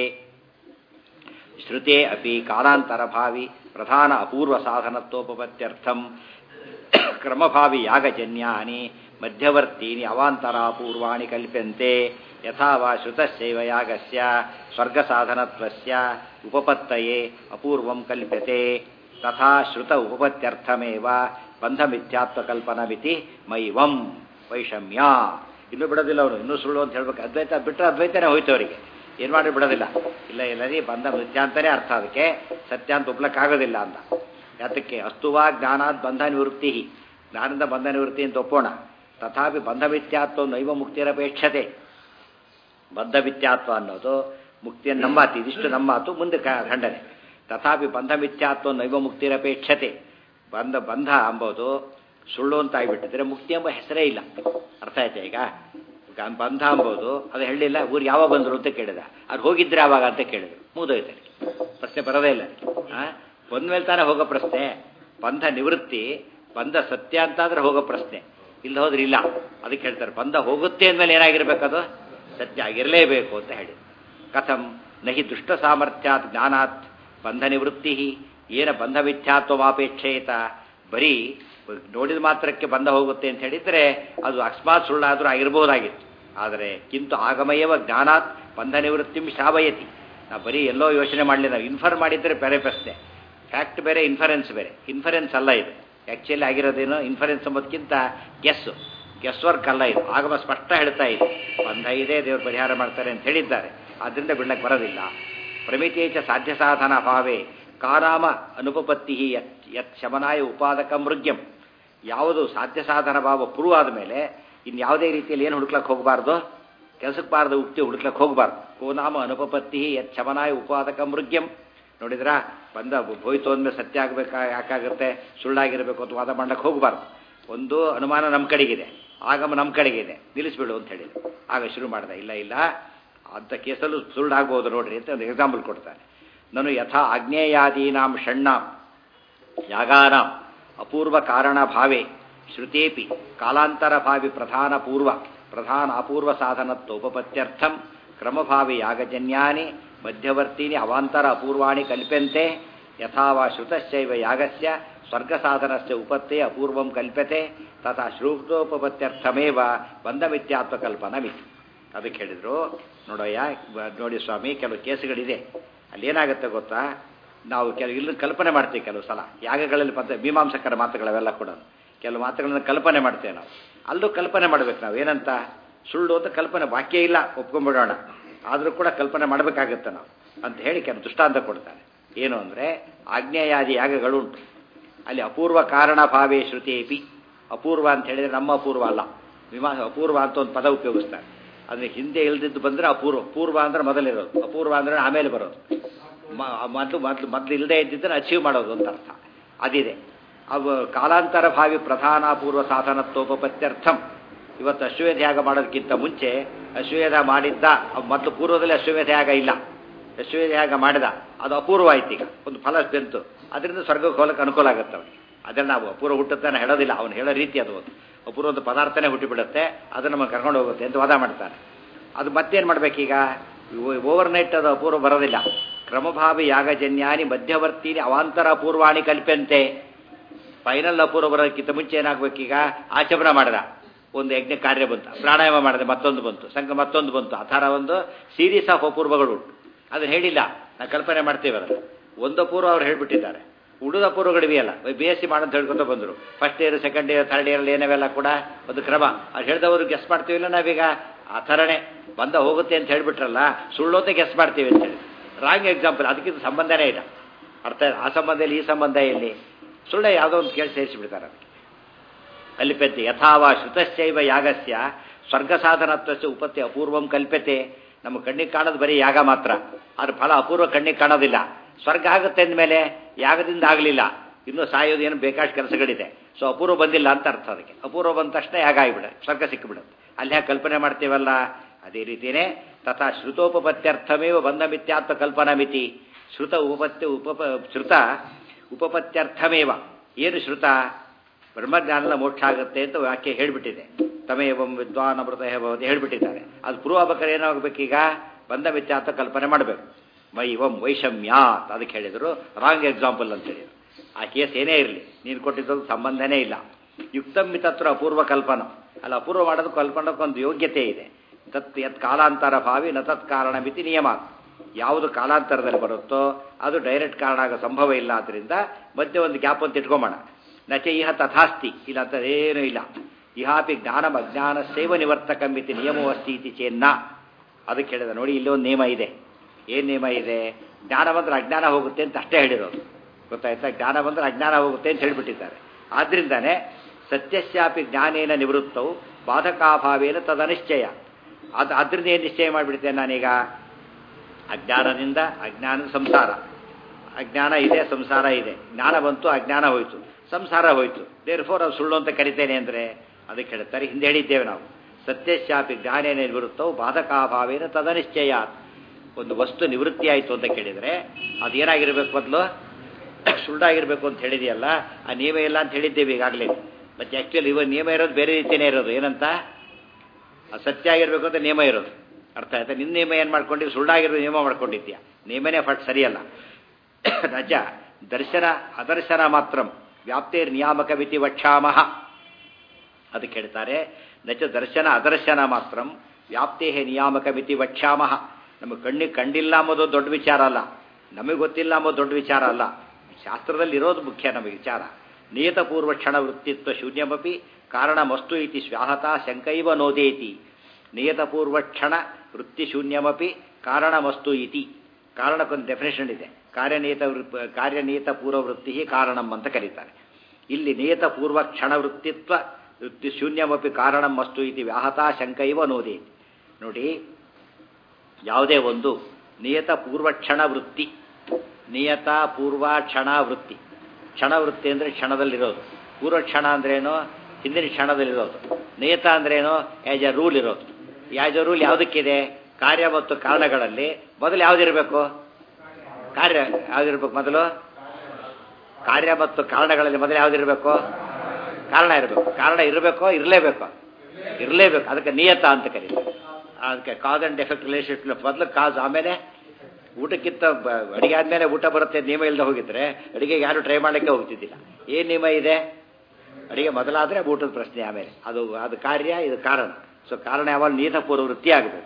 ಶ್ರುತೆ ಅಪಿ ಕಾಲಾಂತರಭಾವಿ ಪ್ರಧಾನ ಅಪೂರ್ವ ಸಾಧನತ್ವೋಪತ್ಯರ್ಥಂ ಕ್ರಮಭಾವಿ ಯಾಗಜನ್ಯಾನಿ ಮಧ್ಯವರ್ತೀನಿ ಅವಾಂತರಾಪೂರ್ವಾಣಿ ಕಲ್ಪ್ಯಂತೆ ಯಥಾ ವಾ ಶ್ರುತಸ್ಯೈವ ಯಾಗಸ್ಯ ಸ್ವರ್ಗಸಾಧನತ್ವಸ್ಯ ಉಪಪತ್ತಯೇ ಅಪೂರ್ವಂ ಕಲ್ಪ್ಯತೆ ತಥಾ ಶ್ರುತ ಉಪಪತ್ಯರ್ಥಮೇವ ಬಂಧಮಿಥ್ಯಾತ್ವಕಲ್ಪನಮಿತಿ ಮೈವಂ ವೈಷಮ್ಯ ಇನ್ನೂ ಬಿಡೋದಿಲ್ಲ ಅವರು ಇನ್ನೂ ಸುಳ್ಳು ಅಂತ ಹೇಳ್ಬೇಕು ಅದ್ವೈತ ಬಿಟ್ಟರೆ ಅದ್ವೈತನೇ ಹೋಯ್ತು ಅವರಿಗೆ ಏನು ಮಾಡಿ ಬಿಡೋದಿಲ್ಲ ಇಲ್ಲ ಇಲ್ಲ ರೀ ಬಂಧ ಮಿಥ್ಯ ಅಂತಲೇ ಅರ್ಥ ಅದಕ್ಕೆ ಸತ್ಯ ಅಂತ ಒಪ್ಲಕ್ಕಾಗೋದಿಲ್ಲ ಅಂತ ಯಾತಕ್ಕೆ ಅಸ್ತುವಾ ಜ್ಞಾನಾತ್ ಬಂಧ ನಿವೃತ್ತಿ ಜ್ಞಾನದ ಬಂಧ ನಿವೃತ್ತಿ ಅಂತ ಒಪ್ಪೋಣ ತಥಾಪಿ ಬಂಧ ಮಿಥ್ಯಾತ್ವ ನೈವ ಮುಕ್ತಿರಪೇಕ್ಷತೆ ಬದ್ಧ ಮಿಥ್ಯಾತ್ವ ಅನ್ನೋದು ಮುಕ್ತಿಯನ್ನು ನಂಬಾತಿ ಇದಿಷ್ಟು ನಂಬಾತು ಮುಂದೆ ಖಂಡನೆ ತಥಾಪಿ ಬಂಧ ಮಿಥ್ಯಾತ್ವ ನೈವ ಮುಕ್ತಿರಪೇಕ್ಷತೆ ಬಂಧ ಬಂಧ ಅಂಬೋದು ಸುಳ್ಳು ಅಂತ ಆಗಿಬಿಟ್ಟಿದ್ರೆ ಮುಕ್ತಿ ಎಂಬ ಹೆಸರೇ ಇಲ್ಲ ಅರ್ಥ ಆಯ್ತಾ ಈಗ ಬಂಧ ಅಂಬೋದು ಅದು ಹೇಳಿಲ್ಲ ಊರು ಯಾವಾಗ ಬಂದರು ಅಂತ ಕೇಳಿದ ಅದು ಹೋಗಿದ್ರೆ ಯಾವಾಗ ಅಂತ ಕೇಳಿದ್ರು ಮುಗಿದೋಯ್ತು ಪ್ರಶ್ನೆ ಬರೋದೇ ಇಲ್ಲ ಬಂದ ಮೇಲೆ ತಾನೇ ಹೋಗೋ ಪ್ರಶ್ನೆ ಬಂಧ ನಿವೃತ್ತಿ ಬಂಧ ಸತ್ಯ ಅಂತಾದ್ರೆ ಹೋಗೋ ಪ್ರಶ್ನೆ ಇಲ್ಲ ಹೋದ್ರೆ ಇಲ್ಲ ಅದಕ್ಕೆ ಹೇಳ್ತಾರೆ ಬಂಧ ಹೋಗುತ್ತೆ ಅಂದಮೇಲೆ ಏನಾಗಿರ್ಬೇಕದು ಸತ್ಯ ಆಗಿರಲೇಬೇಕು ಅಂತ ಹೇಳಿ ಕಥಂ ನಹಿ ದುಷ್ಟ ಸಾಮರ್ಥ್ಯಾತ್ ಜ್ಞಾನಾತ್ ಬಂಧ ನಿವೃತ್ತಿ ಏನ ಬಂಧ ಮಿಥ್ಯಾತ್ವಮಾಪೇಕ್ಷೇತ ಬರೀ ನೋಡಿದ ಮಾತ್ರಕ್ಕೆ ಬಂದ ಹೋಗುತ್ತೆ ಅಂತ ಹೇಳಿದ್ರೆ ಅದು ಅಕಸ್ಮಾತ್ ಸುಳ್ಳಾದರೂ ಆಗಿರ್ಬೋದಾಗಿತ್ತು ಆದರೆ ಕಿಂತು ಆಗಮಯವ ಜ್ಞಾನಾತ್ ಬಂಧ ನಿವೃತ್ತಿಂ ಶ್ರಾವಯತಿ ನಾವು ಬರೀ ಎಲ್ಲೋ ಯೋಚನೆ ಮಾಡಲಿ ನಾವು ಇನ್ಫರ್ ಮಾಡಿದರೆ ಬೇರೆ ಪ್ರಶ್ನೆ ಫ್ಯಾಕ್ಟ್ ಬೇರೆ ಇನ್ಫರೆನ್ಸ್ ಬೇರೆ ಇನ್ಫರೆನ್ಸ್ ಅಲ್ಲ ಇದು ಆ್ಯಕ್ಚುಲಿ ಆಗಿರೋದೇನು ಇನ್ಫರೆನ್ಸ್ ಎಂಬುದಕ್ಕಿಂತ ಗೆಸ್ ಗೆಸ್ ವರ್ಕ್ ಅಲ್ಲ ಇದು ಆಗಮ ಸ್ಪಷ್ಟ ಹೇಳ್ತಾ ಇದೆ ಬಂಧ ಇದೆ ದೇವರು ಪರಿಹಾರ ಮಾಡ್ತಾರೆ ಅಂತ ಹೇಳಿದ್ದಾರೆ ಆದ್ದರಿಂದ ಬಿಡ್ಲಕ್ಕೆ ಬರೋದಿಲ್ಲ ಪ್ರಮಿತೇಚ ಸಾಧ್ಯ ಸಾಧನ ಭಾವೇ ಕಾರಾಮ ಅನುಪಪತ್ತಿ ಯತ್ ಯತ್ ಶಮನಾಯ ಉಪಾದಕ ಮೃಗ್ಯಂ ಯಾವುದು ಸಾಧ್ಯ ಸಾಧನ ಭಾವ ಪ್ರೂವ್ ಆದಮೇಲೆ ಇನ್ನು ಯಾವುದೇ ರೀತಿಯಲ್ಲಿ ಏನು ಹುಡುಕ್ಲಕ್ಕೆ ಹೋಗಬಾರ್ದು ಕೆಲಸಕ್ಕೆ ಬಾರದು ಉಕ್ತಿ ಹುಡುಕ್ಲಕ್ಕೆ ಹೋಗಬಾರ್ದು ಕೋನಾಮ ಅನುಪಪತ್ತಿ ಯತ್ ಶಮನಾಯ ಉಪಾದಕ ಮೃಗ್ಯಂ ನೋಡಿದ್ರಾ ಬಂದ ಹೋಯ್ತು ಅಂದಮೇಲೆ ಸತ್ಯ ಆಗಬೇಕಾ ಯಾಕಾಗುತ್ತೆ ಸುಳ್ಳಾಗಿರಬೇಕು ಅಂತ ವಾದ ಮಾಡಕ್ಕೆ ಹೋಗಬಾರ್ದು ಒಂದು ಅನುಮಾನ ನಮ್ಮ ಕಡೆಗಿದೆ ಆಗಮ ನಮ್ಮ ಕಡೆಗಿದೆ ನಿಲ್ಲಿಸ್ಬಿಡು ಅಂತ ಹೇಳಿದ್ರು ಆಗ ಶುರು ಮಾಡ್ದೆ ಇಲ್ಲ ಇಲ್ಲ ಅಂಥ ಕೇಸಲ್ಲೂ ಸುಳ್ಳಾಗ್ಬೋದು ನೋಡ್ರಿ ಅಂತ ಒಂದು ಎಕ್ಸಾಂಪಲ್ ಕೊಡ್ತಾನೆ ನಾನು ಯಥಾ ಆಗ್ನೇಯಾದೀನಾಂ ಷಣ್ಣಾಂ ಯಾಗಾನಾಂ ಅಪೂರ್ವ ಕಾರಣ ಭಾವೆ ಶ್ರುತೇಪಿ ಕಾಲಾಂತರ ಭಾವಿ ಪ್ರಧಾನ ಪೂರ್ವ ಪ್ರಧಾನ ಅಪೂರ್ವ ಸಾಧನತ್ವೋಪಪತ್ಯರ್ಥಂ ಕ್ರಮಭಾವಿ ಯಾಗಜನ್ಯಾನಿ ಮಧ್ಯವರ್ತಿನಿ ಅವಾಂತರ ಅಪೂರ್ವಾಣಿ ಕಲ್ಪ್ಯಂತೆ ಯಥಾವಾ ಶ್ರುತಶ್ಚೈವ ಯಾಗಸ್ಯ ಸ್ವರ್ಗಸಾಧನಸ್ಯ ಉಪತ್ತೇ ಅಪೂರ್ವಂ ಕಲ್ಪ್ಯತೆ ತಥಾ ಶ್ರುತೋಪಪತ್ಯರ್ಥಮೇವ ಬಂಧಮಿತ್ಯಾತ್ಮಕಲ್ಪನಮಿತಿ ಅದಕ್ಕೆ ಹೇಳಿದ್ರು ನೋಡಯ್ಯ ನೋಡಿ ಸ್ವಾಮಿ ಕೆಲವು ಕೇಸುಗಳಿದೆ ಅಲ್ಲಿ ಏನಾಗುತ್ತೆ ಗೊತ್ತಾ ನಾವು ಕೆಲವು ಇಲ್ಲಿ ಕಲ್ಪನೆ ಮಾಡ್ತೀವಿ ಕೆಲವು ಸಲ ಯಾಗಗಳಲ್ಲಿ ಪದ್ಧ ಮೀಮಾಂಸಕರ ಮಾತುಗಳವೆಲ್ಲ ಕೂಡ ಕೆಲವು ಮಾತುಗಳನ್ನು ಕಲ್ಪನೆ ಮಾಡ್ತೇವೆ ನಾವು ಅಲ್ಲೂ ಕಲ್ಪನೆ ಮಾಡ್ಬೇಕು ನಾವು ಏನಂತ ಸುಳ್ಳು ಅಂತ ಕಲ್ಪನೆ ವಾಕ್ಯ ಇಲ್ಲ ಒಪ್ಕೊಂಡ್ಬಿಡೋಣ ಆದರೂ ಕೂಡ ಕಲ್ಪನೆ ಮಾಡಬೇಕಾಗತ್ತೆ ನಾವು ಅಂತ ಹೇಳಿ ಕೆಲವು ದೃಷ್ಟಾಂತ ಕೊಡ್ತಾರೆ ಏನು ಅಂದರೆ ಆಗ್ನೇಯಾದಿ ಯಾಗಗಳು ಉಂಟು ಅಲ್ಲಿ ಅಪೂರ್ವ ಕಾರಣ ಭಾವೇ ಶ್ರುತೇಪಿ ಅಪೂರ್ವ ಅಂತ ಹೇಳಿದರೆ ನಮ್ಮ ಅಪೂರ್ವ ಅಲ್ಲ ವಿಮಾ ಅಪೂರ್ವ ಅಂತ ಒಂದು ಪದ ಉಪಯೋಗಿಸ್ತಾರೆ ಅಂದರೆ ಹಿಂದೆ ಇಲ್ದಿದ್ದು ಬಂದರೆ ಅಪೂರ್ವ ಪೂರ್ವ ಅಂದ್ರೆ ಮೊದಲಿರೋದು ಅಪೂರ್ವ ಅಂದರೆ ಆಮೇಲೆ ಬರೋದು ಮೊದಲು ಮೊದಲು ಮೊದಲು ಇಲ್ಲದೆ ಇದ್ದಿದ್ದನ್ನು ಅಚೀವ್ ಮಾಡೋದು ಅಂತ ಅರ್ಥ ಅದಿದೆ ಅವು ಕಾಲಾಂತರ ಭಾವಿ ಪ್ರಧಾನ ಪೂರ್ವ ಸಾಧನತ್ವೋಪತ್ಯರ್ಥಂ ಇವತ್ತು ಅಶ್ವಮೇಧ ಯಾಗ ಮಾಡೋದಕ್ಕಿಂತ ಮುಂಚೆ ಅಶ್ವಮೇಧ ಮಾಡಿದ್ದ ಮೊದಲು ಪೂರ್ವದಲ್ಲಿ ಅಶ್ವಮೇಧ ಯಾಗ ಇಲ್ಲ ಅಶ್ವಮೇಧ ಯಾಗ ಮಾಡಿದ ಅದು ಅಪೂರ್ವ ಆಯ್ತು ಈಗ ಒಂದು ಫಲ ಬೆಂತು ಅದರಿಂದ ಸ್ವರ್ಗಕ್ಕೆ ಹೋಗಕ್ಕೆ ಅನುಕೂಲ ಆಗುತ್ತೆ ಅವನಿಗೆ ಅದನ್ನು ನಾವು ಅಪೂರ್ವ ಹುಟ್ಟುತ್ತಾನೆ ಹೇಳೋದಿಲ್ಲ ಅವನು ಹೇಳೋ ರೀತಿ ಅದು ಒಂದು ಅಪೂರ್ವದ ಪದಾರ್ಥನೇ ಹುಟ್ಟಿಬಿಡುತ್ತೆ ಅದನ್ನು ನಮಗೆ ಕರ್ಕೊಂಡು ಹೋಗುತ್ತೆ ಅಂತ ವಾದ ಮಾಡ್ತಾನೆ ಅದು ಮತ್ತೇನು ಮಾಡಬೇಕೀಗ ಓವರ್ ನೈಟ್ ಅದು ಅಪೂರ್ವ ಬರೋದಿಲ್ಲ ಕ್ರಮಭಾವಿ ಯಾಗಜನ್ಯಾನಿ ಮಧ್ಯವರ್ತಿನಿ ಅವಾಂತರ ಅಪೂರ್ವಾಣಿ ಕಲ್ಪಂತೆ ಫೈನಲ್ ಅಪೂರ್ವ ಬರೋದಕ್ಕಿಂತ ಮುಂಚೆ ಏನಾಗಬೇಕೀಗ ಆಚಮನ ಮಾಡಿದ ಒಂದು ಯಜ್ಞ ಕಾರ್ಯ ಬಂತು ಪ್ರಾಣಾಯಾಮ ಮಾಡಿದೆ ಮತ್ತೊಂದು ಬಂತು ಸಂಘ ಮತ್ತೊಂದು ಬಂತು ಆ ಥರ ಒಂದು ಸೀರೀಸ್ ಆಫ್ ಅಪೂರ್ವಗಳು ಉಂಟು ಅದನ್ನು ಹೇಳಿಲ್ಲ ನಾವು ಕಲ್ಪನೆ ಮಾಡ್ತೀವಿ ಅದನ್ನು ಒಂದು ಅಪೂರ್ವ ಅವ್ರು ಹೇಳ್ಬಿಟ್ಟಿದ್ದಾರೆ ಉಳಿದ ಅಪೂರ್ವಗಳಿವೆಯಲ್ಲ ಬಿ ಎಸ್ ಸಿ ಮಾಡಂತ ಹೇಳ್ಕೊತ ಬಂದರು first year second year third ಇಯರಲ್ಲಿ ಏನವೆಲ್ಲ ಕೂಡ ಒಂದು ಕ್ರಮ ಅದು ಹೇಳಿದವರು ಗೆಸ್ ಮಾಡ್ತೀವಿಲ್ಲ ನಾವೀಗ ಆ ಥರನೇ ಬಂದ ಹೋಗುತ್ತೆ ಅಂತ ಹೇಳ್ಬಿಟ್ರಲ್ಲ ಸುಳ್ಳೋತೆ ಗೆಸ್ ಮಾಡ್ತೀವಿ ಅಂತ ಹೇಳಿ ರಾಂಗ್ ಎಕ್ಸಾಂಪಲ್ ಅದಕ್ಕಿಂತ ಸಂಬಂಧನೇ ಇಲ್ಲ ಅರ್ಥ ಆ ಸಂಬಂಧ ಇಲ್ಲಿ ಈ ಸಂಬಂಧ ಇಲ್ಲಿ ಸುಳ್ಳೆ ಯಾವುದೋ ಒಂದು ಕೇಳಿ ಸೇರಿಸಿಬಿಡ್ತಾರೆ ಅದಕ್ಕೆ ಅಲ್ಲಿ ಪೆದ್ದೆ ಯಥಾವ ಶ್ರುತಶ್ಚೈವ ಯಾಗಸ್ಯ ಸ್ವರ್ಗ ಸಾಧನತ್ವಸ್ಯ ಉಪತ್ತಿ ಅಪೂರ್ವಂ ಕಲ್ಪತೆ ನಮ್ಮ ಕಣ್ಣಿಗೆ ಕಾಣೋದು ಬರೀ ಯಾಗ ಮಾತ್ರ ಅದ್ರ ಫಲ ಅಪೂರ್ವ ಕಣ್ಣಿಗೆ ಕಾಣೋದಿಲ್ಲ ಸ್ವರ್ಗ ಆಗುತ್ತೆ ಅಂದಮೇಲೆ ಯಾಗದಿಂದ ಆಗಲಿಲ್ಲ ಇನ್ನೂ ಸಾಯೋದು ಏನು ಬೇಕಾಷ್ಟು ಕೆಲಸಗಳಿದೆ ಸೊ ಅಪೂರ್ವ ಬಂದಿಲ್ಲ ಅಂತ ಅರ್ಥ ಅದಕ್ಕೆ ಅಪೂರ್ವ ಬಂದ ತಕ್ಷಣ ಯಾಗ ಆಗಿಬಿಡ ಸ್ವರ್ಗ ಸಿಕ್ಕಿಬಿಡುತ್ತೆ ಅಲ್ಲಿ ಯಾಕೆ ಕಲ್ಪನೆ ಮಾಡ್ತೀವಲ್ಲ ಅದೇ ರೀತಿಯೇ ತಥಾ ಶ್ರುತೋಪಪತ್ಯರ್ಥಮೇವ ಬಂಧ ಮಿಥ್ಯಾತ್ವ ಕಲ್ಪನಾ ಮಿತಿ ಶ್ರುತ ಉಪಪತ್ತಿ ಉಪಪ ಶ್ರುತ ಉಪಪತ್ಯರ್ಥಮೇವ ಏನು ಶ್ರುತ ಬ್ರಹ್ಮಜ್ಞಾನದ ಮೋಕ್ಷ ಆಗುತ್ತೆ ಅಂತ ವಾಕ್ಯ ಹೇಳಿಬಿಟ್ಟಿದೆ ತಮೇವಂ ವಿದ್ವಾನ್ ಅಮೃತ ಭವತಿ ಹೇಳಿಬಿಟ್ಟಿದ್ದಾರೆ ಅದು ಪ್ರೂವ್ ಆಗ್ಬೇಕಾದ್ರೆ ಏನಾಗಬೇಕೀಗ ಬಂಧ ಮಿಥ್ಯಾತ್ವ ಕಲ್ಪನೆ ಮಾಡಬೇಕು ಮೈವಂ ವೈಷಮ್ಯಾತ್ ಅದಕ್ಕೆ ಹೇಳಿದರು ರಾಂಗ್ ಎಕ್ಸಾಂಪಲ್ ಅಂತ ಹೇಳಿದರು ಆ ಕೇಸ್ ಏನೇ ಇರಲಿ ನೀನು ಕೊಟ್ಟಿದ್ದು ಸಂಬಂಧನೇ ಇಲ್ಲ ಯುಕ್ತಂ ಮಿತತ್ರ ಅಪೂರ್ವ ಕಲ್ಪನ ಅಲ್ಲ ಅಪೂರ್ವ ಮಾಡೋದು ಕಲ್ಪನಕ್ಕೊಂದು ಯೋಗ್ಯತೆ ಇದೆ ತತ್ ಯತ್ ಕಾಲಾಂತರ ಭಾವಿ ನ ತತ್ ಕಾರಣ ಮಿತಿ ನಿಯಮ ಯಾವುದು ಕಾಲಾಂತರದಲ್ಲಿ ಬರುತ್ತೋ ಅದು ಡೈರೆಕ್ಟ್ ಕಾರಣ ಆಗೋ ಸಂಭವ ಇಲ್ಲ ಆದ್ದರಿಂದ ಮಧ್ಯೆ ಒಂದು ಗ್ಯಾಪ್ ಅಂತ ಇಟ್ಕೊಂಬೋಣ ನಚ ಇಹ ತಥಾಸ್ತಿ ಇಲ್ಲ ಅಂತ ಏನೂ ಇಲ್ಲ ಇಹಾಪಿ ಜ್ಞಾನಂ ಅಜ್ಞಾನ ಸೇವ ನಿವರ್ತಕ ಮಿತಿ ನಿಯಮವಸ್ತಿ ಇತಿ ಚೇನ್ನ ಅದಕ್ಕೆ ಹೇಳಿದ ನೋಡಿ ಇಲ್ಲಿ ಒಂದು ನಿಯಮ ಇದೆ ಏನು ನಿಯಮ ಇದೆ ಜ್ಞಾನ ಬಂದ್ರೆ ಅಜ್ಞಾನ ಹೋಗುತ್ತೆ ಅಂತ ಅಷ್ಟೇ ಹೇಳಿರೋದು ಗೊತ್ತಾಯ್ತಾ ಜ್ಞಾನ ಬಂದ್ರೆ ಅಜ್ಞಾನ ಹೋಗುತ್ತೆ ಅಂತ ಹೇಳಿಬಿಟ್ಟಿದ್ದಾರೆ ಆದ್ರಿಂದಾನೆ ಸತ್ಯಸ್ಯಾಪಿ ಜ್ಞಾನೇನ ನಿವೃತ್ತವು ಬಾಧಕಾಭಾವೇನ ತದನಿಶ್ಚಯ ಅದು ಅದರಿಂದ ಏನು ನಿಶ್ಚಯ ಮಾಡಿಬಿಡ್ತೇನೆ ನಾನೀಗ ಅಜ್ಞಾನದಿಂದ ಅಜ್ಞಾನದ ಸಂಸಾರ ಅಜ್ಞಾನ ಇದೆ ಸಂಸಾರ ಇದೆ ಜ್ಞಾನ ಬಂತು ಅಜ್ಞಾನ ಹೋಯಿತು ಸಂಸಾರ ಹೋಯಿತು ದೇರ್ ಫೋರ್ ಅವ್ರು ಸುಳ್ಳು ಅಂತ ಕರಿತೇನೆ ಅಂದರೆ ಅದಕ್ಕೆ ಹೇಳ್ತಾರೆ ಹಿಂದೆ ಹೇಳಿದ್ದೇವೆ ನಾವು ಸತ್ಯಶಾಪಿ ಜ್ಞಾನೇನ ನಿವೃತ್ತವು ಬಾಧಕಾಭಾವೇನ ತದನಿಶ್ಚಯ ಒಂದು ವಸ್ತು ನಿವೃತ್ತಿ ಆಯಿತು ಅಂತ ಕೇಳಿದರೆ ಅದು ಏನಾಗಿರ್ಬೇಕು ಮೊದಲು ಸುಳ್ಳಾಗಿರ್ಬೇಕು ಅಂತ ಹೇಳಿದೆಯಲ್ಲ ಆ ನಿಯಮ ಇಲ್ಲ ಅಂತ ಹೇಳಿದ್ದೇವೆ ಈಗಾಗಲೇ ಮತ್ತೆ ಆ್ಯಕ್ಚುಲಿ ಇವಾಗ ನಿಯಮ ಇರೋದು ಬೇರೆ ರೀತಿಯೇ ಇರೋದು ಏನಂತ ಸತ್ಯ ಆಗಿರ್ಬೇಕು ಅಂತ ನಿಯಮ ಇರೋದು ಅರ್ಥ ಆಯ್ತಾ ನಿನ್ನ ನಿಯಮ ಏನು ಮಾಡ್ಕೊಂಡಿದ್ದು ಸುಳ್ಳಾಗಿರೋ ನಿಯಮ ಮಾಡ್ಕೊಂಡಿದ್ಯಾ ನಿಯಮನೇ ಫಟ್ ಸರಿಯಲ್ಲ ರಜ ದರ್ಶನ ಅದರ್ಶನ ಮಾತ್ರ ವ್ಯಾಪ್ತಿರ್ ನಿಯಾಮಕ ಮಿತಿ ವಕ್ಷಾಮಹ ಅದಕ್ಕೆ ಹೇಳ್ತಾರೆ ನಚ ದರ್ಶನ ಅದರ್ಶನ ಮಾತ್ರ ವ್ಯಾಪ್ತಿ ನಿಯಾಮಕ ಮಿತಿ ವಕ್ಷ್ಯಾಮಹ ನಮಗೆ ಕಣ್ಣಿಗೆ ಕಂಡಿಲ್ಲ ಅಂಬೋದು ದೊಡ್ಡ ವಿಚಾರ ಅಲ್ಲ ನಮಗೆ ಗೊತ್ತಿಲ್ಲ ಅಂಬೋದು ದೊಡ್ಡ ವಿಚಾರ ಅಲ್ಲ ಶಾಸ್ತ್ರದಲ್ಲಿ ಇರೋದು ಮುಖ್ಯ ನಮಗೆ ವಿಚಾರ ನಿಯತ ಪೂರ್ವಕ್ಷಣ ವೃತ್ತಿತ್ವ ಶೂನ್ಯಮಪಿ ಕಾರಣಮಸ್ತು ಇತಿ ಸ್ವಾಹತ ಶಂಕೈವ ನೋದೇತಿ ನಿಯತ ಪೂರ್ವಕ್ಷಣ ವೃತ್ತಿ ಶೂನ್ಯಮಪಿ ಕಾರಣಮಸ್ತು ಇತಿ ಕಾರಣಕ್ಕೊಂದು ಡೆಫಿನೇಷನ್ ಇದೆ ಕಾರ್ಯನಿಯತ ವೃ- ಕಾರ್ಯನಿಯತ ಪೂರ್ವವೃತ್ತಿ ಕಾರಣಂ ಅಂತ ಕರೀತಾರೆ ಇಲ್ಲಿ ನಿಯತ ಪೂರ್ವ ಕ್ಷಣ ವೃತ್ತಿತ್ವ ವೃತ್ತಿ ಶೂನ್ಯಮಪಿ ಕಾರಣಂ ಅಸ್ತು ಇತಿ ವ್ಯಾಹತ ಶಂಕೈವ ನೋದೇತಿ ನೋಡಿ ಯಾವುದೇ ಒಂದು ನಿಯತ ಪೂರ್ವಕ್ಷಣ ವೃತ್ತಿ ನಿಯತ ಪೂರ್ವ ಕ್ಷಣ ವೃತ್ತಿ ಕ್ಷಣ ವೃತ್ತಿ ಅಂದರೆ ಕ್ಷಣದಲ್ಲಿರೋದು ಪೂರ್ವ ಕ್ಷಣ ಅಂದ್ರೇನು ಹಿಂದಿನ ಕ್ಷಣದಲ್ಲಿರೋದು ನಿಯತ ಅಂದ್ರೇನು ಆ್ಯಸ್ ಎ ರೂಲ್ ಇರೋದು ಆ್ಯಸ್ ಎ ರೂಲ್ ಯಾವುದಕ್ಕಿದೆ ಕಾರ್ಯ ಮತ್ತು ಕಾರಣಗಳಲ್ಲಿ ಮೊದಲು ಯಾವುದಿರಬೇಕು ಕಾರ್ಯ ಯಾವುದಿರ್ಬೇಕು ಮೊದಲು ಕಾರ್ಯ ಮತ್ತು ಕಾರಣಗಳಲ್ಲಿ ಮೊದಲು ಯಾವುದಿರಬೇಕು ಕಾರಣ ಇರಬೇಕು ಕಾರಣ ಇರಬೇಕೋ ಇರಲೇಬೇಕು ಇರಲೇಬೇಕು ಅದಕ್ಕೆ ನಿಯತ ಅಂತ ಕರೀತಾರೆ ಅದಕ್ಕೆ ಕಾಸ್ ಆ್ಯಂಡ್ ಎಫೆಕ್ಟ್ ರಿಲೇಷನ್ ಮೊದಲು ಕಾಸ್ ಆಮೇಲೆ ಊಟಕ್ಕಿಂತ ಬ- ಅಡಿಗೆ ಆದಮೇಲೆ ಊಟ ಬರುತ್ತೆ ನಿಯಮ ಇಲ್ಲದೆ ಹೋಗಿದ್ರೆ ಅಡಿಗೆಗೆ ಯಾರು ಟ್ರೈ ಮಾಡಲಿಕ್ಕೆ ಹೋಗ್ತಿದ್ದಿಲ್ಲ ಏನು ನಿಯಮ ಇದೆ ಅಡಿಗೆ ಮೊದಲಾದರೆ ಊಟದ ಪ್ರಶ್ನೆ ಆಮೇಲೆ ಅದು ಅದು ಕಾರ್ಯ ಇದು ಕಾರಣ ಸೊ ಕಾರಣ ಯಾವಾಗ ನಿಯತ ಪೂರ್ವವೃತ್ತಿ ಆಗಬೇಕು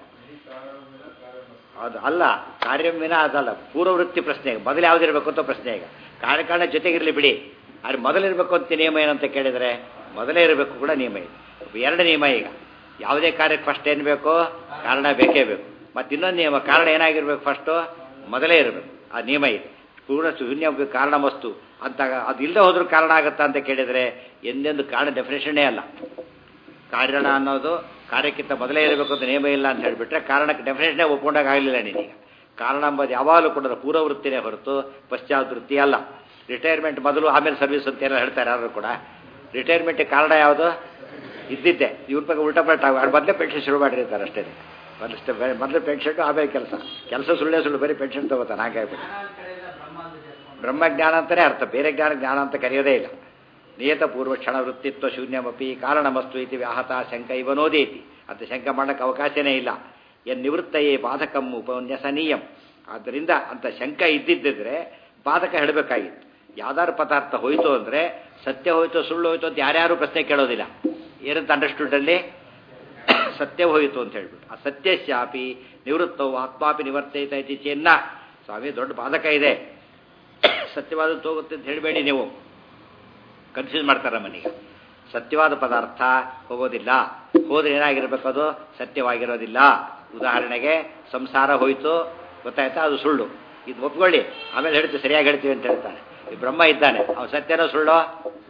ಅದು ಅಲ್ಲ ಕಾರ್ಯವಿನ ಅದಲ್ಲ ಪೂರ್ವವೃತ್ತಿ ಪ್ರಶ್ನೆ ಮೊದಲು ಯಾವುದಿರಬೇಕು ಅಂತ ಪ್ರಶ್ನೆ ಈಗ ಕಾರ್ಯಕಾರಣ ಜೊತೆಗಿರಲಿ ಬಿಡಿ ಆದರೆ ಮೊದಲಿರಬೇಕು ಅಂತ ನಿಯಮ ಏನಂತ ಕೇಳಿದರೆ ಮೊದಲೇ ಇರಬೇಕು ಕೂಡ ನಿಯಮ ಇದೆ ಎರಡು ನಿಯಮ ಈಗ ಯಾವುದೇ ಕಾರ್ಯಕ್ಕೆ ಫಸ್ಟ್ ಏನು ಬೇಕು ಕಾರಣ ಬೇಕೇ ಬೇಕು ಮತ್ತು ಇನ್ನೊಂದು ನಿಯಮ ಕಾರಣ ಏನಾಗಿರ್ಬೇಕು ಫಸ್ಟು ಮೊದಲೇ ಇರಬೇಕು ಆ ನಿಯಮ ಇದೆ ಪೂರ್ಣ ಶೂನ್ಯ ಕಾರಣ ವಸ್ತು ಅಂತ ಅದು ಇಲ್ಲದೆ ಹೋದ್ರೂ ಕಾರಣ ಆಗುತ್ತಾ ಅಂತ ಕೇಳಿದರೆ ಎಂದೆಂದು ಕಾರಣ ಡೆಫಿನೇಷನ್ನೇ ಅಲ್ಲ ಕಾರಣ ಅನ್ನೋದು ಕಾರ್ಯಕ್ಕಿಂತ ಮೊದಲೇ ಇರಬೇಕು ಅಂತ ನಿಯಮ ಇಲ್ಲ ಅಂತ ಹೇಳಿಬಿಟ್ರೆ ಕಾರಣಕ್ಕೆ ಡೆಫಿನೇಷನ್ನೇ ಒಪ್ಕೊಂಡಾಗ ಆಗಲಿಲ್ಲ ನೀನೀಗ ಕಾರಣ ಎಂಬುದು ಯಾವಾಗಲೂ ಕೂಡ ಪೂರ್ವವೃತ್ತಿನೇ ಹೊರತು ಪಶ್ಚಾತ್ ವೃತ್ತಿ ಅಲ್ಲ ರಿಟೈರ್ಮೆಂಟ್ ಮೊದಲು ಆಮೇಲೆ ಸರ್ವಿಸ್ ಅಂತ ಎಲ್ಲ ಹೇಳ್ತಾರೆ ಯಾರು ಕೂಡ ರಿಟೈರ್ಮೆಂಟಿಗೆ ಕಾರಣ ಯಾವುದು ಇದ್ದಿದ್ದೆ ಇವ್ರ ಬಗ್ಗೆ ಉಲ್ಟಾ ಪಲ್ಟಾ ಅವ್ರು ಮೊದಲೇ ಪೆನ್ಷನ್ ಶುರು ಮಾಡಿರ್ತಾರೆ ಅಷ್ಟೇ ಮೊದಲಷ್ಟೇ ಮೊದಲು ಪೆನ್ಷನ್ ಆಮೇಲೆ ಕೆಲಸ ಕೆಲಸ ಸುಳ್ಳೇ ಸುಳ್ಳು ಬರೀ ಪೆನ್ಷನ್ ತಗೋತಾನೆ ಹಾಗಾಗ್ಬಿಟ್ಟು ಬ್ರಹ್ಮಜ್ಞಾನ ಅಂತಲೇ ಅರ್ಥ ಬೇರೆ ಜ್ಞಾನ ಜ್ಞಾನ ಅಂತ ಕರೆಯೋದೇ ಇಲ್ಲ ನಿಯತ ಪೂರ್ವ ಕ್ಷಣ ವೃತ್ತಿತ್ವ ಶೂನ್ಯಮಪಿ ಕಾರಣಮಸ್ತು ಇತಿ ವ್ಯಾಹತ ಶಂಕ ಇವನೋದೇತಿ ಅಂತ ಶಂಕ ಮಾಡಕ್ಕೆ ಅವಕಾಶನೇ ಇಲ್ಲ ಎನ್ ನಿವೃತ್ತಯೇ ಬಾಧಕಂ ಉಪನ್ಯಸನೀಯಂ ಆದ್ದರಿಂದ ಅಂತ ಶಂಕ ಇದ್ದಿದ್ದಿದ್ರೆ ಬಾಧಕ ಹೇಳಬೇಕಾಗಿತ್ತು ಯಾವ್ದಾದ್ರು ಪದಾರ್ಥ ಹೋಯ್ತು ಅಂದರೆ ಸತ್ಯ ಹೋಯ್ತು ಸುಳ್ಳು ಹೋಯ್ತು ಅಂತ ಯಾರ್ಯಾರು ಪ್ರಶ್ನೆ ಕೇಳೋದಿಲ್ಲ ಏನಂತ ಅಂಡರ್ಸ್ಟುಡಲ್ಲಿ ಸತ್ಯ ಹೋಯಿತು ಅಂತ ಹೇಳ್ಬಿಟ್ಟು ಆ ಸತ್ಯಶ್ಯಾಪಿ ನಿವೃತ್ತವು ಆತ್ಮಾಪಿ ನಿವರ್ತೈತ ಇತಿ ಚೆನ್ನ ಸ್ವಾಮಿ ದೊಡ್ಡ ಬಾಧಕ ಇದೆ ಸತ್ಯವಾದದ್ದು ಹೋಗುತ್ತೆ ಅಂತ ಹೇಳಬೇಡಿ ನೀವು ಕನ್ಫ್ಯೂಸ್ ಮಾಡ್ತಾರೆ ಮನೆಗೆ ಸತ್ಯವಾದ ಪದಾರ್ಥ ಹೋಗೋದಿಲ್ಲ ಹೋದ್ರೆ ಏನಾಗಿರ್ಬೇಕು ಅದು ಸತ್ಯವಾಗಿರೋದಿಲ್ಲ ಉದಾಹರಣೆಗೆ ಸಂಸಾರ ಹೋಯ್ತು ಗೊತ್ತಾಯ್ತಾ ಅದು ಸುಳ್ಳು ಇದು ಒಪ್ಕೊಳ್ಳಿ ಆಮೇಲೆ ಹೇಳ್ತೀವಿ ಸರಿಯಾಗಿ ಹೇಳ್ತೀವಿ ಅಂತ ಹೇಳ್ತಾನೆ ಈ ಬ್ರಹ್ಮ ಇದ್ದಾನೆ ಅವ್ನು ಸತ್ಯನೋ ಸುಳ್ಳು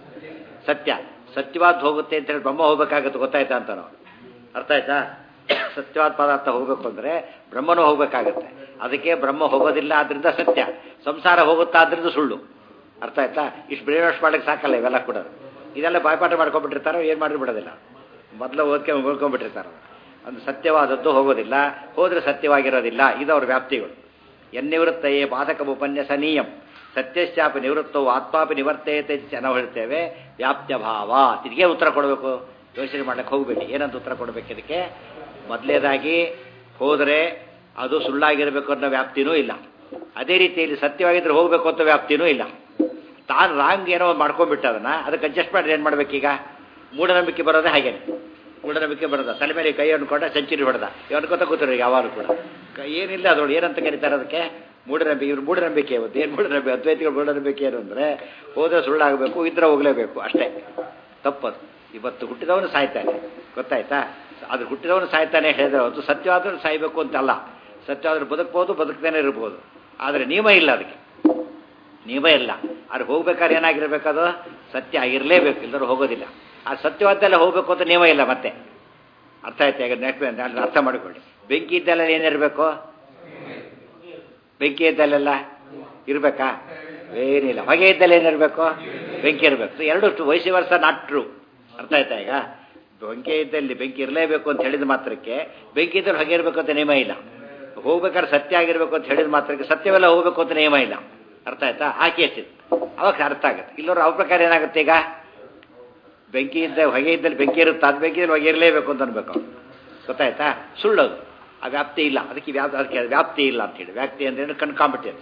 ಸತ್ಯ ಸತ್ಯವಾದ ಹೋಗುತ್ತೆ ಅಂತ ಹೇಳಿ ಬ್ರಹ್ಮ ಹೋಗ್ಬೇಕಾಗತ್ತೆ ಗೊತ್ತಾಯ್ತಾ ಅಂತ ನಾವು ಅರ್ಥ ಆಯ್ತಾ ಸತ್ಯವಾದ ಪದಾರ್ಥ ಹೋಗ್ಬೇಕು ಅಂದ್ರೆ ಬ್ರಹ್ಮನೂ ಹೋಗ್ಬೇಕಾಗತ್ತೆ ಅದಕ್ಕೆ ಬ್ರಹ್ಮ ಹೋಗೋದಿಲ್ಲ ಆದ್ರಿಂದ ಸತ್ಯ ಸಂಸಾರ ಹೋಗುತ್ತಾ ಆದ್ರಿಂದ ಸುಳ್ಳು ಅರ್ಥ ಆಯ್ತಾ ಇಷ್ಟು ಬ್ರೇನ್ ವಾಶ್ ಮಾಡಕ್ಕೆ ಸಾಕಲ್ಲ ಇವೆಲ್ಲ ಕೂಡ ಇದೆಲ್ಲ ಬಾಯ್ಪಾಠ ಮಾಡ್ಕೊಂಡ್ಬಿಟ್ಟಿರ್ತಾರೋ ಏನು ಮಾಡಿ ಬಿಡೋದಿಲ್ಲ ಮೊದಲು ಓದ್ಕೊಂಡು ಓದ್ಕೊಂಡ್ಬಿಟ್ಟಿರ್ತಾರೆ ಅದು ಸತ್ಯವಾದದ್ದು ಹೋಗೋದಿಲ್ಲ ಹೋದ್ರೆ ಸತ್ಯವಾಗಿರೋದಿಲ್ಲ ಇದು ಅವ್ರ ವ್ಯಾಪ್ತಿಗಳು ಎನ್ನಿವೃತ್ತಯೇ ಬಾಧಕ ಉಪನ್ಯಾಸ ನಿಯಂ ಸತ್ಯಶ್ಚಾಪಿ ನಿವೃತ್ತವು ಆತ್ಮಾಪಿ ನಿವರ್ತಯತೆ ನಾವು ಹೇಳ್ತೇವೆ ವ್ಯಾಪ್ತ್ಯ ಭಾವ ಇದಕ್ಕೆ ಉತ್ತರ ಕೊಡಬೇಕು ಯೋಚನೆ ಮಾಡ್ಲಿಕ್ಕೆ ಹೋಗಬೇಡಿ ಏನಂತ ಉತ್ತರ ಕೊಡಬೇಕು ಇದಕ್ಕೆ ಮೊದಲೇದಾಗಿ ಹೋದರೆ ಅದು ಸುಳ್ಳಾಗಿರಬೇಕು ಅನ್ನೋ ವ್ಯಾಪ್ತಿನೂ ಇಲ್ಲ ಅದೇ ರೀತಿಯಲ್ಲಿ ಸತ್ಯವಾಗಿದ್ರೆ ಹೋಗಬೇಕು ಅಂತ ವ್ಯಾಪ್ತಿನೂ ಇಲ್ಲ ತಾನು ರಾಂಗ್ ಏನೋ ಮಾಡ್ಕೊಂಡ್ಬಿಟ್ಟ ಅದನ್ನ ಅದಕ್ಕೆ ಅಡ್ಜಸ್ಟ್ ಮಾಡಿ ಏನು ಮಾಡ್ಬೇಕೀಗ ಮೂಢನಂಬಿಕೆ ಬರೋದೇ ಹಾಗೇನೆ ಮೂಢನಂಬಿಕೆ ಬರೋದ ತಲೆ ಮೇಲೆ ಕೈ ಅನ್ಕೊಂಡ ಸೆಂಚುರಿ ಹೊಡೆದ ಇವ್ ಅನ್ಕೋತ ಕೂತಾರೆ ಯಾವಾಗಲೂ ಕೂಡ ಕ- ಏನಿಲ್ಲ ಅದ್ರೊಳಗೆ ಏನಂತ ಕರೀತಾರೆ ಅದಕ್ಕೆ ಮೂಢನಂಬಿಕೆ ಇವ್ರು ಮೂಢನಂಬಿಕೆ ಇವತ್ತು ಏನು ಮೂಢನಂಬಿಕೆ ಅದ್ವೈತಿಗಳು ಮೂಢನಂಬಿಕೆ ಏನು ಅಂದರೆ ಹೋದ್ರೆ ಸುಳ್ಳಾಗಬೇಕು ಇದ್ರೆ ಹೋಗಲೇಬೇಕು ಅಷ್ಟೇ ತಪ್ಪದು ಇವತ್ತು ಹುಟ್ಟಿದವನು ಸಾಯ್ತಾನೆ ಗೊತ್ತಾಯ್ತಾ ಅದು ಹುಟ್ಟಿದವನು ಸಾಯ್ತಾನೆ ಹೇಳಿದ್ರೆ ಹೊತ್ತು ಸತ್ಯವಾದ್ರೂ ಸಾಯ್ಬೇಕು ಅಂತಲ್ಲ ಸತ್ಯವಾದ್ರೂ ಬದುಕ್ಬೋದು ಬದುಕ್ತಾನೆ ಇರ್ಬೋದು ಆದರೆ ನಿಯಮ ಇಲ್ಲ ಅದಕ್ಕೆ ನಿಯಮ ಇಲ್ಲ ಅದು ಹೋಗ್ಬೇಕಾದ್ರೆ ಏನಾಗಿರ್ಬೇಕದು ಸತ್ಯ ಆಗಿರಲೇಬೇಕು ಇಲ್ಲರೂ ಹೋಗೋದಿಲ್ಲ ಆ ಸತ್ಯವಾದ್ದೆಲ್ಲ ಹೋಗ್ಬೇಕು ಅಂತ ನಿಯಮ ಇಲ್ಲ ಮತ್ತೆ ಅರ್ಥ ಆಯ್ತು ಈಗ ನೆಟ್ ಅಲ್ಲಿ ಅರ್ಥ ಮಾಡಿಕೊಳ್ಳಿ ಬೆಂಕಿ ಇದ್ದೆಲ್ಲ ಏನಿರಬೇಕು ಬೆಂಕಿ ಇದ್ದಲ್ಲೆಲ್ಲ ಇರಬೇಕಾ ಏನಿಲ್ಲ ಹೊಗೆ ಇದ್ದಲ್ಲಿ ಏನಿರಬೇಕು ಬೆಂಕಿ ಇರಬೇಕು ಎರಡು ವಯಸ್ಸಿ ವರ್ಷ ನಾಟ್ ಟ್ರೂ ಅರ್ಥ ಆಯ್ತಾ ಈಗ ಬೆಂಕಿ ಇದ್ದಲ್ಲಿ ಬೆಂಕಿ ಇರಲೇಬೇಕು ಅಂತ ಹೇಳಿದ ಮಾತ್ರಕ್ಕೆ ಬೆಂಕಿ ಇದ್ದಲ್ಲಿ ಹೊಗೆ ಇರಬೇಕು ಅಂತ ನಿಯಮ ಇಲ್ಲ ಹೋಗ್ಬೇಕಾದ್ರೆ ಸತ್ಯ ಆಗಿರ್ಬೇಕು ಅಂತ ಹೇಳಿದ ಮಾತ್ರಕ್ಕೆ ಸತ್ಯವೆಲ್ಲ ಹೋಗ್ಬೇಕು ಅಂತ ನಿಯಮ ಇಲ್ಲ ಅರ್ಥ ಆಯ್ತಾ ಆಕೆ ಹೆಚ್ಚಿತ್ತು ಅವಾಗ ಅರ್ಥ ಆಗುತ್ತೆ ಇಲ್ಲವ್ರು ಅವ್ರ ಪ್ರಕಾರ ಏನಾಗುತ್ತೆ ಈಗ ಬೆಂಕಿ ಇದ್ದ ಹೊಗೆ ಇದ್ದಲ್ಲಿ ಬೆಂಕಿ ಇರುತ್ತೆ ಅದು ಬೆಂಕಿ ಇದ್ದಲ್ಲಿ ಹೊಗೆ ಇರಲೇಬೇಕು ಅಂತ ಅನ್ಬೇಕು ಅವ್ರು. ಗೊತ್ತಾಯ್ತಾ ಸುಳ್ಳದು ಆ ವ್ಯಾಪ್ತಿ ಇಲ್ಲ ಅದಕ್ಕೆ ವ್ಯಾಪ್ ಅದಕ್ಕೆ ವ್ಯಾಪ್ತಿ ಇಲ್ಲ ಅಂತ ಹೇಳಿ ವ್ಯಾಪ್ತಿ ಅಂದ್ರೆ ಕನ್ಕಾಂಬಿಟೆನ್ಸ್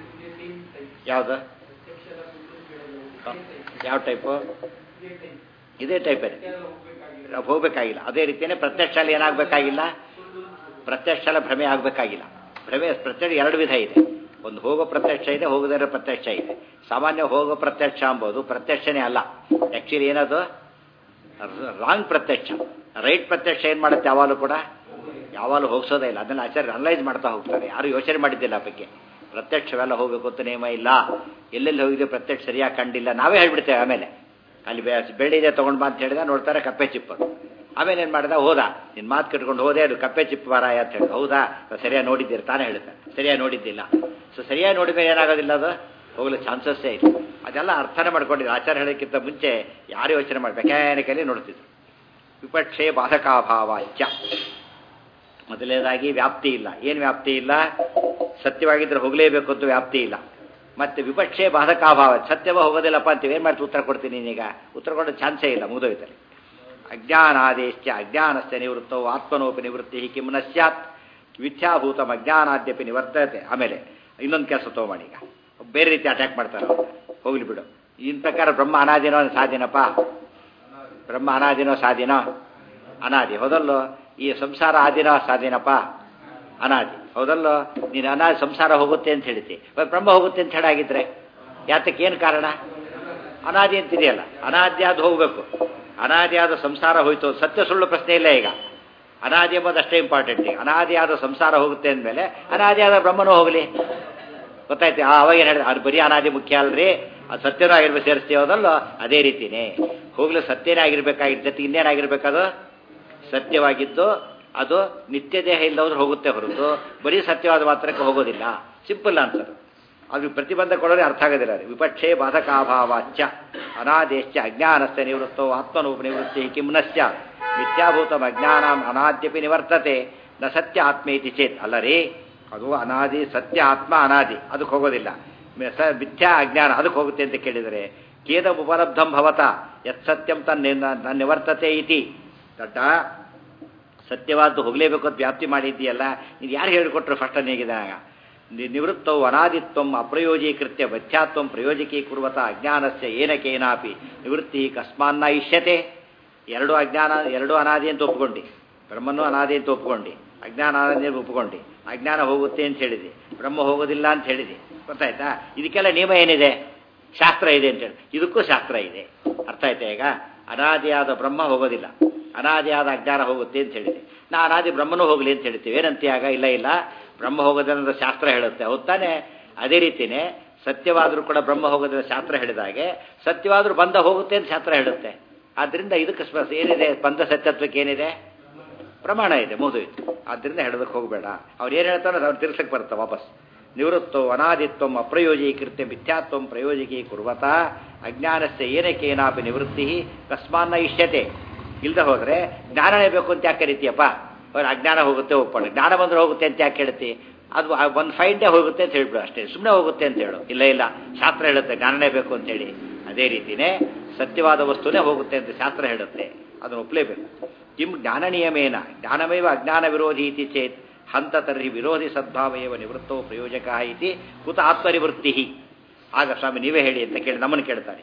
ಯಾವುದು ಯಾವ ಟೈಪು ಇದೇ ಟೈಪ್ ಇದೆ ಹೋಗ್ಬೇಕಾಗಿಲ್ಲ ಅದೇ ರೀತಿಯೇ ಪ್ರತ್ಯಕ್ಷಲ್ಲಿ ಏನಾಗಬೇಕಾಗಿಲ್ಲ ಪ್ರತ್ಯಕ್ಷಲ ಭ್ರಮೆ ಆಗಬೇಕಾಗಿಲ್ಲ ಭ್ರಮೆ ಪ್ರತ್ಯಕ್ಷ ಎರಡು ವಿಧ ಇದೆ ಒಂದು ಹೋಗೋ ಪ್ರತ್ಯಕ್ಷ ಇದೆ ಹೋಗದಿರೋ ಪ್ರತ್ಯಕ್ಷ ಇದೆ ಸಾಮಾನ್ಯ ಹೋಗೋ ಪ್ರತ್ಯಕ್ಷ ಅಂಬೋದು ಪ್ರತ್ಯಕ್ಷನೇ ಅಲ್ಲ ಆ್ಯಕ್ಚುಲಿ ಏನದು ರಾಂಗ್ ಪ್ರತ್ಯಕ್ಷ ರೈಟ್ ಪ್ರತ್ಯಕ್ಷ ಏನು ಮಾಡುತ್ತೆ ಯಾವಾಗಲೂ ಕೂಡ ಯಾವಾಗಲೂ ಹೋಗಿಸೋದೇ ಇಲ್ಲ ಅದನ್ನು ಆಚಾರ್ಯ ಅನಲೈಸ್ ಮಾಡ್ತಾ ಹೋಗ್ತಾರೆ ಯಾರು ಯೋಚನೆ ಮಾಡಿದ್ದಿಲ್ಲ ಆ ಬಗ್ಗೆ ಪ್ರತ್ಯಕ್ಷವೆಲ್ಲ ಹೋಗಬೇಕು ಅಂತ ನಿಯಮ ಇಲ್ಲ ಎಲ್ಲೆಲ್ಲಿ ಹೋಗಿದೆ ಪ್ರತ್ಯಕ್ಷ ಸರಿಯಾಗಿ ಕಂಡಿಲ್ಲ ನಾವೇ ಹೇಳ್ಬಿಡ್ತೇವೆ ಆಮೇಲೆ ಅಲ್ಲಿ ಬೆಳ್ಳಿ ಇದೆ ತೊಗೊಂಡು ಬಾ ಅಂತ ಹೇಳಿದ ನೋಡ್ತಾರೆ ಕಪ್ಪೆ ಚಿಪ್ಪದು ಆಮೇಲೆ ಏನು ಮಾಡಿದ ಹೋದ ನಿನ್ನ ಮಾತು ಕಟ್ಕೊಂಡು ಹೋದೆ ಅದು ಕಪ್ಪೆ ಚಿಪ್ಪು ಬಾರಾಯ ಅಂತ ಹೇಳಿ ಹೌದಾ ಸರಿಯಾಗಿ ನೋಡಿದ್ದೀರಿ ತಾನೇ ಹೇಳ್ತಾರೆ ಸರಿಯಾಗಿ ನೋಡಿದ್ದಿಲ್ಲ ಸೊ ಸರಿಯಾಗಿ ನೋಡಿದ್ರೆ ಏನಾಗೋದಿಲ್ಲ ಅದು ಹೋಗಲು ಚಾನ್ಸಸ್ಸೇ ಇಲ್ಲ ಅದೆಲ್ಲ ಅರ್ಥನೇ ಮಾಡ್ಕೊಂಡಿದ್ರು ಆಚಾರ ಹೇಳೋಕ್ಕಿಂತ ಮುಂಚೆ ಯಾರು ಯೋಚನೆ ಮಾಡಿ ಮೆಕ್ಯಾನಿಕಲಿ ನೋಡ್ತಿದ್ರು ವಿಪಕ್ಷೆ ಬಾಧಕಾಭಾವ ಇಚ್ಛ ಮೊದಲನೇದಾಗಿ ವ್ಯಾಪ್ತಿ ಇಲ್ಲ ಏನು ವ್ಯಾಪ್ತಿ ಇಲ್ಲ ಸತ್ಯವಾಗಿದ್ದರೆ ಹೋಗಲೇಬೇಕು ಅಂತ ವ್ಯಾಪ್ತಿ ಇಲ್ಲ ಮತ್ತೆ ವಿಪಕ್ಷೆ ಬಾಧಕಾಭಾವ ಸತ್ಯವ ಹೋಗೋದಿಲ್ಲಪ್ಪ ಅಂತೀವಿ ಏನು ಮಾಡ್ತೀವಿ ಉತ್ತರ ಕೊಡ್ತೀನಿ ನೀನೀಗ ಉತ್ತರ ಕೊಡೋ ಚಾನ್ಸೇ ಇಲ್ಲ ಮುಗಿದೋಯ್ತಲ್ಲಿ ಅಜ್ಞಾನಾದೇಶ್ಚ ಅಜ್ಞಾನಸ್ಯ ನಿವೃತ್ತವು ಆತ್ಮನೋಪಿ ನಿವೃತ್ತಿ ಕಿಮ್ ನ ಸ್ಯಾತ್ ಮಿಥ್ಯಾಭೂತಂ ಅಜ್ಞಾನಾದ್ಯಪಿ ನಿವರ್ತತೆ ಆಮೇಲೆ ಇನ್ನೊಂದು ಕೆಲಸ ತಗೊಂಡು ಈಗ ಬೇರೆ ರೀತಿ ಅಟ್ಯಾಕ್ ಮಾಡ್ತಾರೆ ಅವ್ರು ಹೋಗ್ಲಿ ಬಿಡು ಇನ್ ಪ್ರಕಾರ ಬ್ರಹ್ಮ ಅನಾದಿನೋ ಸಾಧಿನಪ್ಪ ಬ್ರಹ್ಮ ಅನಾದಿನೋ ಸಾಧಿನೋ ಅನಾದಿ ಹೌದಲ್ಲೋ ಈ ಸಂಸಾರ ಆದಿನೋ ಸಾಧಿನಪ್ಪ ಅನಾದಿ ಹೌದಲ್ಲೋ ನೀನು ಅನಾದಿ ಸಂಸಾರ ಹೋಗುತ್ತೆ ಅಂತ ಹೇಳ್ತಿ ಬ್ರಹ್ಮ ಹೋಗುತ್ತೆ ಅಂತ ಹೇಳಾಗಿದ್ರೆ ಯಾತಕ್ಕೆ ಏನು ಕಾರಣ ಅನಾದಿ ಅಂತಿದೆಯಲ್ಲ ಅನಾದಿ ಆದ ಹೋಗಬೇಕು ಅನಾದಿಯಾದ ಸಂಸಾರ ಹೋಯ್ತು ಸತ್ಯ ಸುಳ್ಳು ಪ್ರಶ್ನೆ ಇಲ್ಲ ಈಗ ಅನಾದಿ ಎಂಬುದು ಅಷ್ಟೇ ಇಂಪಾರ್ಟೆಂಟ್ ಈಗ ಅನಾದಿಯಾದ ಸಂಸಾರ ಹೋಗುತ್ತೆ ಅಂದಮೇಲೆ ಅನಾದಿಯಾದ ಬ್ರಹ್ಮನೂ ಹೋಗಲಿ ಗೊತ್ತಾಯ್ತು ಅವಾಗ ಏನು ಹೇಳಿದ್ರೆ ಅದು ಬರೀ ಅನಾದಿ ಮುಖ್ಯ ಅಲ್ರಿ ಅದು ಸತ್ಯನೂ ಆಗಿರ್ಬೇಕು ಸೇರಿಸ್ತೀವದಲ್ಲೋ ಅದೇ ರೀತಿನೇ ಹೋಗ್ಲಿ ಸತ್ಯನೇ ಆಗಿರ್ಬೇಕಾಗಿದ್ದ ಜೊತೆಗೆ ಇನ್ನೇನಾಗಿರ್ಬೇಕದು ಸತ್ಯವಾಗಿದ್ದು ಅದು ನಿತ್ಯ ದೇಹ ಇಲ್ಲದವ್ರು ಹೋಗುತ್ತೆ ಹೊರತು ಬರೀ ಸತ್ಯವಾದ ಮಾತ್ರಕ್ಕೆ ಹೋಗೋದಿಲ್ಲ ಸಿಂಪಲ್ ಆನ್ಸರ್ ಅದು ಪ್ರತಿಬಂಧ ಕೊಡೋದೇ ಅರ್ಥ ಆಗೋದಿಲ್ಲ ಅದು ವಿಪಕ್ಷೆ ಬಾಧಕಾಭಾವಾಚ್ಯ ಅನಾದೇಶ್ಚ ಅಜ್ಞಾನಸ್ಥ ನಿವೃತ್ತೋ ಆತ್ಮನೂಪ ನಿವೃತ್ತಿ ಕಿಮ್ನಶ್ಚ ಮಿಥ್ಯಾಭೂತಂ ಅಜ್ಞಾನ ಅನಾದ್ಯಪಿ ನಿವರ್ತತೆ ನ ಸತ್ಯ ಆತ್ಮ ಇತಿ ಚೇತ್ ಅಲ್ಲರಿ ಅದು ಅನಾದಿ ಸತ್ಯ ಆತ್ಮ ಅನಾದಿ ಅದಕ್ಕೆ ಹೋಗೋದಿಲ್ಲ ಸ ಮಿಥ್ಯಾ ಅಜ್ಞಾನ ಅದಕ್ಕೆ ಹೋಗುತ್ತೆ ಅಂತ ಕೇಳಿದರೆ ಕೇದ ಉಪಲಬ್ಧಂ ಭವತ ಯತ್ ಸತ್ಯಂ ತನ್ನ ನಿವರ್ತತೆ ಇತಿ ದಡ್ಡ ಸತ್ಯವಾದ್ದು ಹೋಗಲೇಬೇಕು ಅಂತ ವ್ಯಾಪ್ತಿ ಮಾಡಿದ್ದೀಯಲ್ಲ ನೀನು ಯಾರು ಹೇಳಿಕೊಟ್ರು ಫಸ್ಟ್ ನೀಗಿದಾಗ ನಿವೃತ್ತವು ಅನಾದಿತ್ವಂ ಅಪ್ರಯೋಜೀಕೃತ್ಯ ಮಿಥ್ಯಾತ್ವಂ ಪ್ರಯೋಜಕೀಕುರ್ವತ ಅಜ್ಞಾನಸ್ಯ ಏನಕೇನಾಪಿ ನಿವೃತ್ತಿ ಕಸ್ಮಾನ್ನ ಇಷ್ಯತೆ ಎರಡು ಅಜ್ಞಾನ ಎರಡು ಅನಾದಿ ಅಂತ ಒಪ್ಕೊಂಡು ಬ್ರಹ್ಮನು ಅನಾದಿ ಅಂತ ಒಪ್ಕೊಂಡು ಅಜ್ಞಾನ ಅನಾದಿ ಅಂತ ಒಪ್ಕೊಂಡು ಅಜ್ಞಾನ ಹೋಗುತ್ತೆ ಅಂತ ಹೇಳಿದೆ ಬ್ರಹ್ಮ ಹೋಗೋದಿಲ್ಲ ಅಂತ ಹೇಳಿದೆ ಗೊತ್ತಾಯ್ತಾ ಇದಕ್ಕೆಲ್ಲ ನಿಯಮ ಏನಿದೆ ಶಾಸ್ತ್ರ ಇದೆ ಅಂತ ಹೇಳಿ ಇದಕ್ಕೂ ಶಾಸ್ತ್ರ ಇದೆ ಅರ್ಥ ಆಯ್ತಾ ಈಗ ಅನಾದಿಯಾದ ಬ್ರಹ್ಮ ಹೋಗೋದಿಲ್ಲ ಅನಾದಿಯಾದ ಅಜ್ಞಾನ ಹೋಗುತ್ತೆ ಅಂತ ಹೇಳಿದೆ ನಾ ಅನಾದಿ ಬ್ರಹ್ಮನೂ ಹೋಗಲಿ ಅಂತ ಹೇಳ್ತೀವಿ ಏನಂತೀಯಾಗ ಇಲ್ಲ ಇಲ್ಲ ಬ್ರಹ್ಮ ಹೋಗೋದನ್ನ ಶಾಸ್ತ್ರ ಹೇಳುತ್ತೆ ಹೌದ್ ತಾನೆ ಅದೇ ರೀತಿನೇ ಸತ್ಯವಾದರೂ ಕೂಡ ಬ್ರಹ್ಮ ಹೋಗೋದನ್ನ ಶಾಸ್ತ್ರ ಹೇಳಿದಾಗೆ ಸತ್ಯವಾದರೂ ಬಂದ ಹೋಗುತ್ತೆ ಅಂತ ಶಾಸ್ತ್ರ ಹೇಳುತ್ತೆ ಆದ್ದರಿಂದ ಇದಕ್ಕೆ ಸ್ಪ ಏನಿದೆ ಬಂದ ಸತ್ಯತ್ವಕ್ಕೆ ಏನಿದೆ ಪ್ರಮಾಣ ಇದೆ ಮುಗಿದೋಯ್ತು ಆದ್ದರಿಂದ ಹೇಳೋದಕ್ಕೆ ಹೋಗಬೇಡ ಅವ್ರು ಏನು ಹೇಳ್ತಾರೋ ಅವ್ರು ತಿರ್ಸಕ್ಕೆ ಬರುತ್ತೆ ವಾಪಸ್ ನಿವೃತ್ತೋ ಅನಾದಿತ್ವಂ ಅಪ್ರಯೋಜೀಕೃತ್ಯ ಮಿಥ್ಯಾತ್ವಂ ಪ್ರಯೋಜಕೀ ಕುರ್ವತ ಅಜ್ಞಾನಸ್ಯ ಏನಕ್ಕೇನಾಪಿ ನಿವೃತ್ತಿ ಕಸ್ಮಾನ್ನ ಇಷ್ಯತೆ ಇಲ್ಲದೆ ಹೋದರೆ ಜ್ಞಾನನೇ ಬೇಕು ಅಂತ ಯಾಕೆ ಕರಿತೀಯಪ್ಪ ಅವ್ರು ಅಜ್ಞಾನ ಹೋಗುತ್ತೆ ಒಪ್ಪಾಡು ಜ್ಞಾನ ಬಂದ್ರೆ ಹೋಗುತ್ತೆ ಅಂತ ಯಾಕೆ ಹೇಳ್ತಿ ಅದು ಒಂದು ಫೈವ್ ಡೇ ಹೋಗುತ್ತೆ ಅಂತ ಹೇಳ್ಬಿಡು ಅಷ್ಟೇ ಸುಮ್ಮನೆ ಹೋಗುತ್ತೆ ಅಂತ ಹೇಳು ಇಲ್ಲ ಇಲ್ಲ ಶಾಸ್ತ್ರ ಹೇಳುತ್ತೆ ಜ್ಞಾನನೇ ಬೇಕು ಅಂತೇಳಿ ಅದೇ ರೀತಿನೇ ಸತ್ಯವಾದ ವಸ್ತುನೇ ಹೋಗುತ್ತೆ ಅಂತ ಶಾಸ್ತ್ರ ಹೇಳುತ್ತೆ ಅದನ್ನು ಒಪ್ಪಲೇಬೇಕು ಕಿಂ ಜ್ಞಾನ ನಿಯಮೇನ ಜ್ಞಾನಮೇವ ಅಜ್ಞಾನ ವಿರೋಧಿ ಇತಿ ಚೇತ್ ಹಂತ ತರ್ಹಿ ವಿರೋಧಿ ಸದ್ಭಾವಯವ ನಿವೃತ್ತೋ ಪ್ರಯೋಜಕ ಇತಿ ಕುತ ಆತ್ಮನಿವೃತ್ತಿ ಆಗ ಸ್ವಾಮಿ ನೀವೇ ಹೇಳಿ ಅಂತ ಕೇಳಿ ನಮ್ಮನ್ನು ಕೇಳ್ತಾರೆ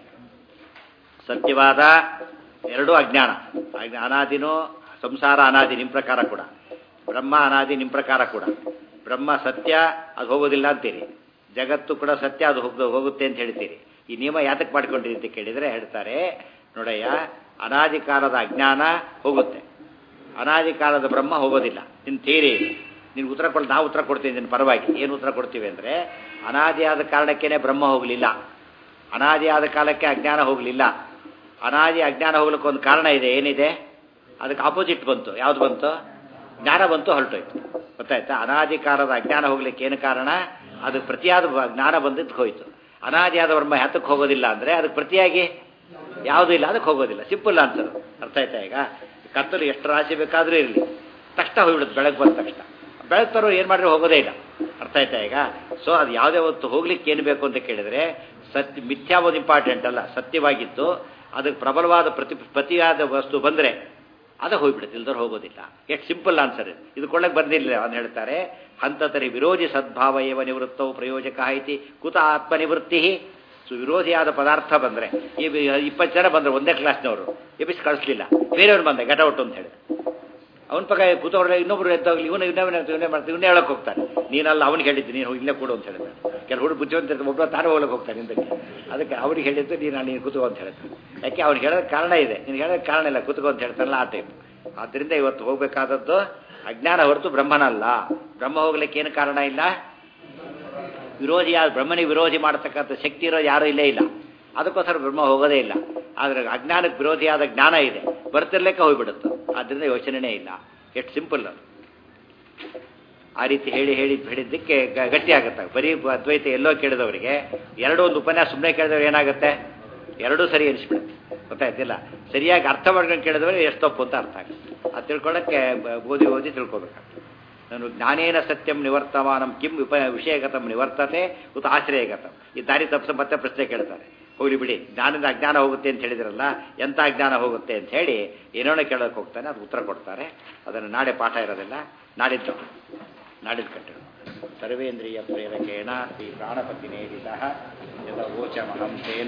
ಸತ್ಯವಾದ ಎರಡೂ ಅಜ್ಞಾನ ಅನಾದಿನೋ ಸಂಸಾರ ಅನಾದಿ ನಿಮ್ಮ ಪ್ರಕಾರ ಕೂಡ ಬ್ರಹ್ಮ ಅನಾದಿ ನಿಮ್ಮ ಪ್ರಕಾರ ಕೂಡ ಬ್ರಹ್ಮ ಸತ್ಯ ಅದು ಹೋಗೋದಿಲ್ಲ ಅಂತೀರಿ ಜಗತ್ತು ಕೂಡ ಸತ್ಯ ಅದು ಹೋಗ ಹೋಗುತ್ತೆ ಅಂತ ಹೇಳ್ತೀರಿ ಈ ನಿಯಮ ಯಾತಕ್ಕೆ ಮಾಡ್ಕೊಂಡಿರಿ ಅಂತ ಕೇಳಿದರೆ ಹೇಳ್ತಾರೆ ನೋಡಯ್ಯ ಅನಾದಿ ಕಾಲದ ಅಜ್ಞಾನ ಹೋಗುತ್ತೆ ಅನಾದಿ ಕಾಲದ ಬ್ರಹ್ಮ ಹೋಗೋದಿಲ್ಲ ನಿನ್ನ ಥೇರಿ ಇದೆ ನಿನ್ಗೆ ಉತ್ತರ ಕೊಡ್ ನಾವು ಉತ್ತರ ಕೊಡ್ತೀವಿ ನಿನ್ನ ಪರವಾಗಿ ಏನು ಉತ್ತರ ಕೊಡ್ತೀವಿ ಅಂದರೆ ಅನಾದಿಯಾದ ಕಾರಣಕ್ಕೇನೆ ಬ್ರಹ್ಮ ಹೋಗಲಿಲ್ಲ ಅನಾದಿಯಾದ ಕಾಲಕ್ಕೆ ಅಜ್ಞಾನ ಹೋಗಲಿಲ್ಲ ಅನಾದಿ ಅಜ್ಞಾನ ಹೋಗ್ಲಿಕ್ಕೆ ಒಂದು ಕಾರಣ ಇದೆ ಏನಿದೆ ಅದಕ್ಕೆ ಆಪೋಸಿಟ್ ಬಂತು ಯಾವ್ದು ಬಂತು ಜ್ಞಾನ ಬಂತು ಹೊರಟೋಯ್ತು ಗೊತ್ತಾಯ್ತಾ ಅನಾದಿ ಕಾಲದ ಅಜ್ಞಾನ ಹೋಗ್ಲಿಕ್ಕೆ ಏನು ಕಾರಣ ಅದಕ್ಕೆ ಪ್ರತಿಯಾದ ಜ್ಞಾನ ಬಂದಿದ್ದು ಹೋಯ್ತು ಅನಾದಿಯಾದ ಬ್ರಹ್ಮ ಹತ್ತಕ್ಕೆ ಹೋಗೋದಿಲ್ಲ ಅಂದರೆ ಅದಕ್ಕೆ ಪ್ರತಿಯಾಗಿ ಯಾವುದೂ ಇಲ್ಲ ಅದಕ್ಕೆ ಹೋಗೋದಿಲ್ಲ ಸಿಂಪಲ್ ಆನ್ಸರ್ ಅರ್ಥ ಆಯ್ತಾ ಈಗ ಕತ್ತಲು ಎಷ್ಟು ರಾಶಿ ಬೇಕಾದರೂ ಇರಲಿ ತಕ್ಷಣ ಹೋಗ್ಬಿಡುತ್ತೆ ಬೆಳಗ್ಗೆ ಬಂದ ತಕ್ಷಣ ಬೆಳಗ್ಗೆ ತರೋ ಏನು ಮಾಡಿದ್ರೆ ಹೋಗೋದೇ ಇಲ್ಲ ಅರ್ಥ ಆಯ್ತಾ ಈಗ ಸೊ ಅದು ಯಾವುದೇ ಹೊತ್ತು ಹೋಗ್ಲಿಕ್ಕೆ ಏನು ಬೇಕು ಅಂತ ಕೇಳಿದರೆ ಸತ್ಯ ಮಿಥ್ಯಾವುದು ಇಂಪಾರ್ಟೆಂಟ್ ಅಲ್ಲ ಸತ್ಯವಾಗಿದ್ದು ಅದಕ್ಕೆ ಪ್ರಬಲವಾದ ಪ್ರತಿ ಪ್ರತಿಯಾದ ವಸ್ತು ಬಂದರೆ ಅದು ಹೋಗ್ಬಿಡುತ್ತೆ ಇಲ್ದವ್ರು ಹೋಗೋದಿಲ್ಲ ಎಷ್ಟು ಸಿಂಪಲ್ ಆನ್ಸರ್ ಇದು ಇದು ಕೊಳ್ಳಕ್ಕೆ ಬಂದಿಲ್ಲ ಅಂತ ಹೇಳ್ತಾರೆ ಹಂತತರಿ ವಿರೋಧಿ ಸದ್ಭಾವ ಏವ ನಿವೃತ್ತವು ಪ್ರಯೋಜಕ ಐತಿ ಕುತ ಆತ್ಮನಿವೃತ್ತಿ ಸೊ ವಿರೋಧಿಯಾದ ಪದಾರ್ಥ ಬಂದರೆ ಈ ಇಪ್ಪತ್ತು ಜನ ಬಂದರು ಒಂದೇ ಕ್ಲಾಸ್ನವರು ಎಬ್ಬಿಸಿ ಕಳಿಸ್ಲಿಲ್ಲ ಬೇರೆಯವ್ರು ಬಂದೆ ಗೆಟ ಔಟ್ ಅಂತ ಹೇಳಿ ಅವನ ಪಕ್ಕ ಕೂತವ್ರೆ ಇನ್ನೊಬ್ರು ಎದ್ದಾಗಲಿ ಇವನು ಇನ್ನೊಬ್ಬನ ಇವನೇ ಮಾಡ್ತಾರೆ ಇವನೇ ಹೇಳಕ್ಕೆ ಹೋಗ್ತಾನೆ ನೀನಲ್ಲ ಅವ್ನಿಗೆ ಹೇಳಿದ್ದು ನೀನು ಹೋಗಿ ಇಲ್ಲೇ ಕೊಡು ಅಂತ ಹೇಳಿದ್ರೆ ಕೆಲವು ಹುಡುಗ ಬುದ್ಧಿವಂತ ಇರ್ತಾನೆ, ಒಬ್ಬ ತಾನೇ ಹೋಗ್ಲಿಕ್ಕೆ ಹೋಗ್ತಾನೆ ಹಿಂದಕ್ಕೆ ಅದಕ್ಕೆ ಅವ್ರಿಗೆ ಹೇಳಿದ್ದು ನೀನು ನೀನು ಕೂತ್ಕೋ ಅಂತ ಹೇಳ್ತಾನೆ ಯಾಕೆ ಅವ್ನಿಗೆ ಹೇಳೋದಕ್ಕೆ ಕಾರಣ ಇದೆ ನಿನ್ಗೆ ಹೇಳೋದಕ್ಕೆ ಕಾರಣ ಇಲ್ಲ ಕೂತ್ಕೋ ಅಂತ ಹೇಳ್ತಾನಲ್ಲ ಆ ಟೈಪ್ ಆದ್ದರಿಂದ ಇವತ್ತು ಹೋಗಬೇಕಾದದ್ದು ಅಜ್ಞಾನ ಹೊರತು ಬ್ರಹ್ಮನಲ್ಲ ಬ್ರಹ್ಮ ಹೋಗ್ಲಿಕ್ಕೆ ಏನು ಕಾರಣ ಇಲ್ಲ ವಿರೋಧಿ ಯಾರು ಬ್ರಹ್ಮನಿಗೆ ವಿರೋಧಿ ಮಾಡತಕ್ಕಂಥ ಶಕ್ತಿ ಇರೋದು ಯಾರೂ ಇಲ್ಲೇ ಇಲ್ಲ ಅದಕ್ಕೋಸ್ಕರ ಬ್ರಹ್ಮ ಹೋಗೋದೇ ಇಲ್ಲ ಆದರೆ ಅಜ್ಞಾನಕ್ಕೆ ವಿರೋಧಿಯಾದ ಜ್ಞಾನ ಇದೆ ಬರ್ತಿರ್ಲಿಕ್ಕೆ ಹೋಗ್ಬಿಡುತ್ತೆ ಆದ್ದರಿಂದ ಯೋಚನೆನೇ ಇಲ್ಲ ಎಷ್ಟು ಸಿಂಪಲ್ ಅದು ಆ ರೀತಿ ಹೇಳಿ ಹೇಳಿ ಹೇಳಿದ್ದಕ್ಕೆ ಗ- ಗಟ್ಟಿ ಆಗುತ್ತೆ ಬರೀ ಅದ್ವೈತ ಎಲ್ಲೋ ಕೇಳಿದವರಿಗೆ ಎರಡೂ ಒಂದು ಉಪನ್ಯಾಸ ಸುಮ್ಮನೆ ಕೇಳಿದವ್ರು ಏನಾಗುತ್ತೆ ಎರಡೂ ಸರಿ ಅನಿಸ್ಬಿಡುತ್ತೆ ಗೊತ್ತಾಯ್ತಿಲ್ಲ ಸರಿಯಾಗಿ ಅರ್ಥ ಮಾಡ್ಕೊಂಡು ಕೇಳಿದವರು ಎಷ್ಟು ತಪ್ಪು ಅಂತ ಅರ್ಥ ಆಗುತ್ತೆ ಅದು ತಿಳ್ಕೊಳ್ಳೋಕ್ಕೆ ಬ- ಓದಿ ಓದಿ ತಿಳ್ಕೊಬೇಕಾಗ್ತದೆ ನಾನು ಜ್ಞಾನೇನ ಸತ್ಯಂ ನಿವರ್ತಮಾನಂ ಕಿಂ ವಿಪ ವಿಷಯಗತಂ ನಿವರ್ತತೆ ಉತ್ ಆಶ್ರಯಗತಂ ಈ ದಾರಿ ತಪ್ಪಿಸ ಮತ್ತೆ ಪ್ರಶ್ನೆ ಕೇಳ್ತಾರೆ ಹೋಗ್ಲಿ ಬಿಡಿ ಜ್ಞಾನದಿಂದ ಅಜ್ಞಾನ ಹೋಗುತ್ತೆ ಅಂತ ಹೇಳಿದ್ರಲ್ಲ ಎಂಥ ಅಜ್ಞಾನ ಹೋಗುತ್ತೆ ಅಂತ ಹೇಳಿ ಏನೋ ಕೇಳೋಕೆ ಹೋಗ್ತಾನೆ ಅದು ಉತ್ತರ ಕೊಡ್ತಾರೆ ಅದನ್ನು ನಾಳೆ ಪಾಠ ಇರೋದಿಲ್ಲ ನಾಡಿದ್ದು ನಾಡಿದ್ದು ಕಟ್ಟೋಣ ಸರ್ವೇಂದ್ರಿಯ ಪ್ರೇರಕೇಣ ಶ್ರೀ ಪ್ರಾಣಪತಿ ನೇರಿತ ಯದ ವೋಚಮಹಂ ತೇನ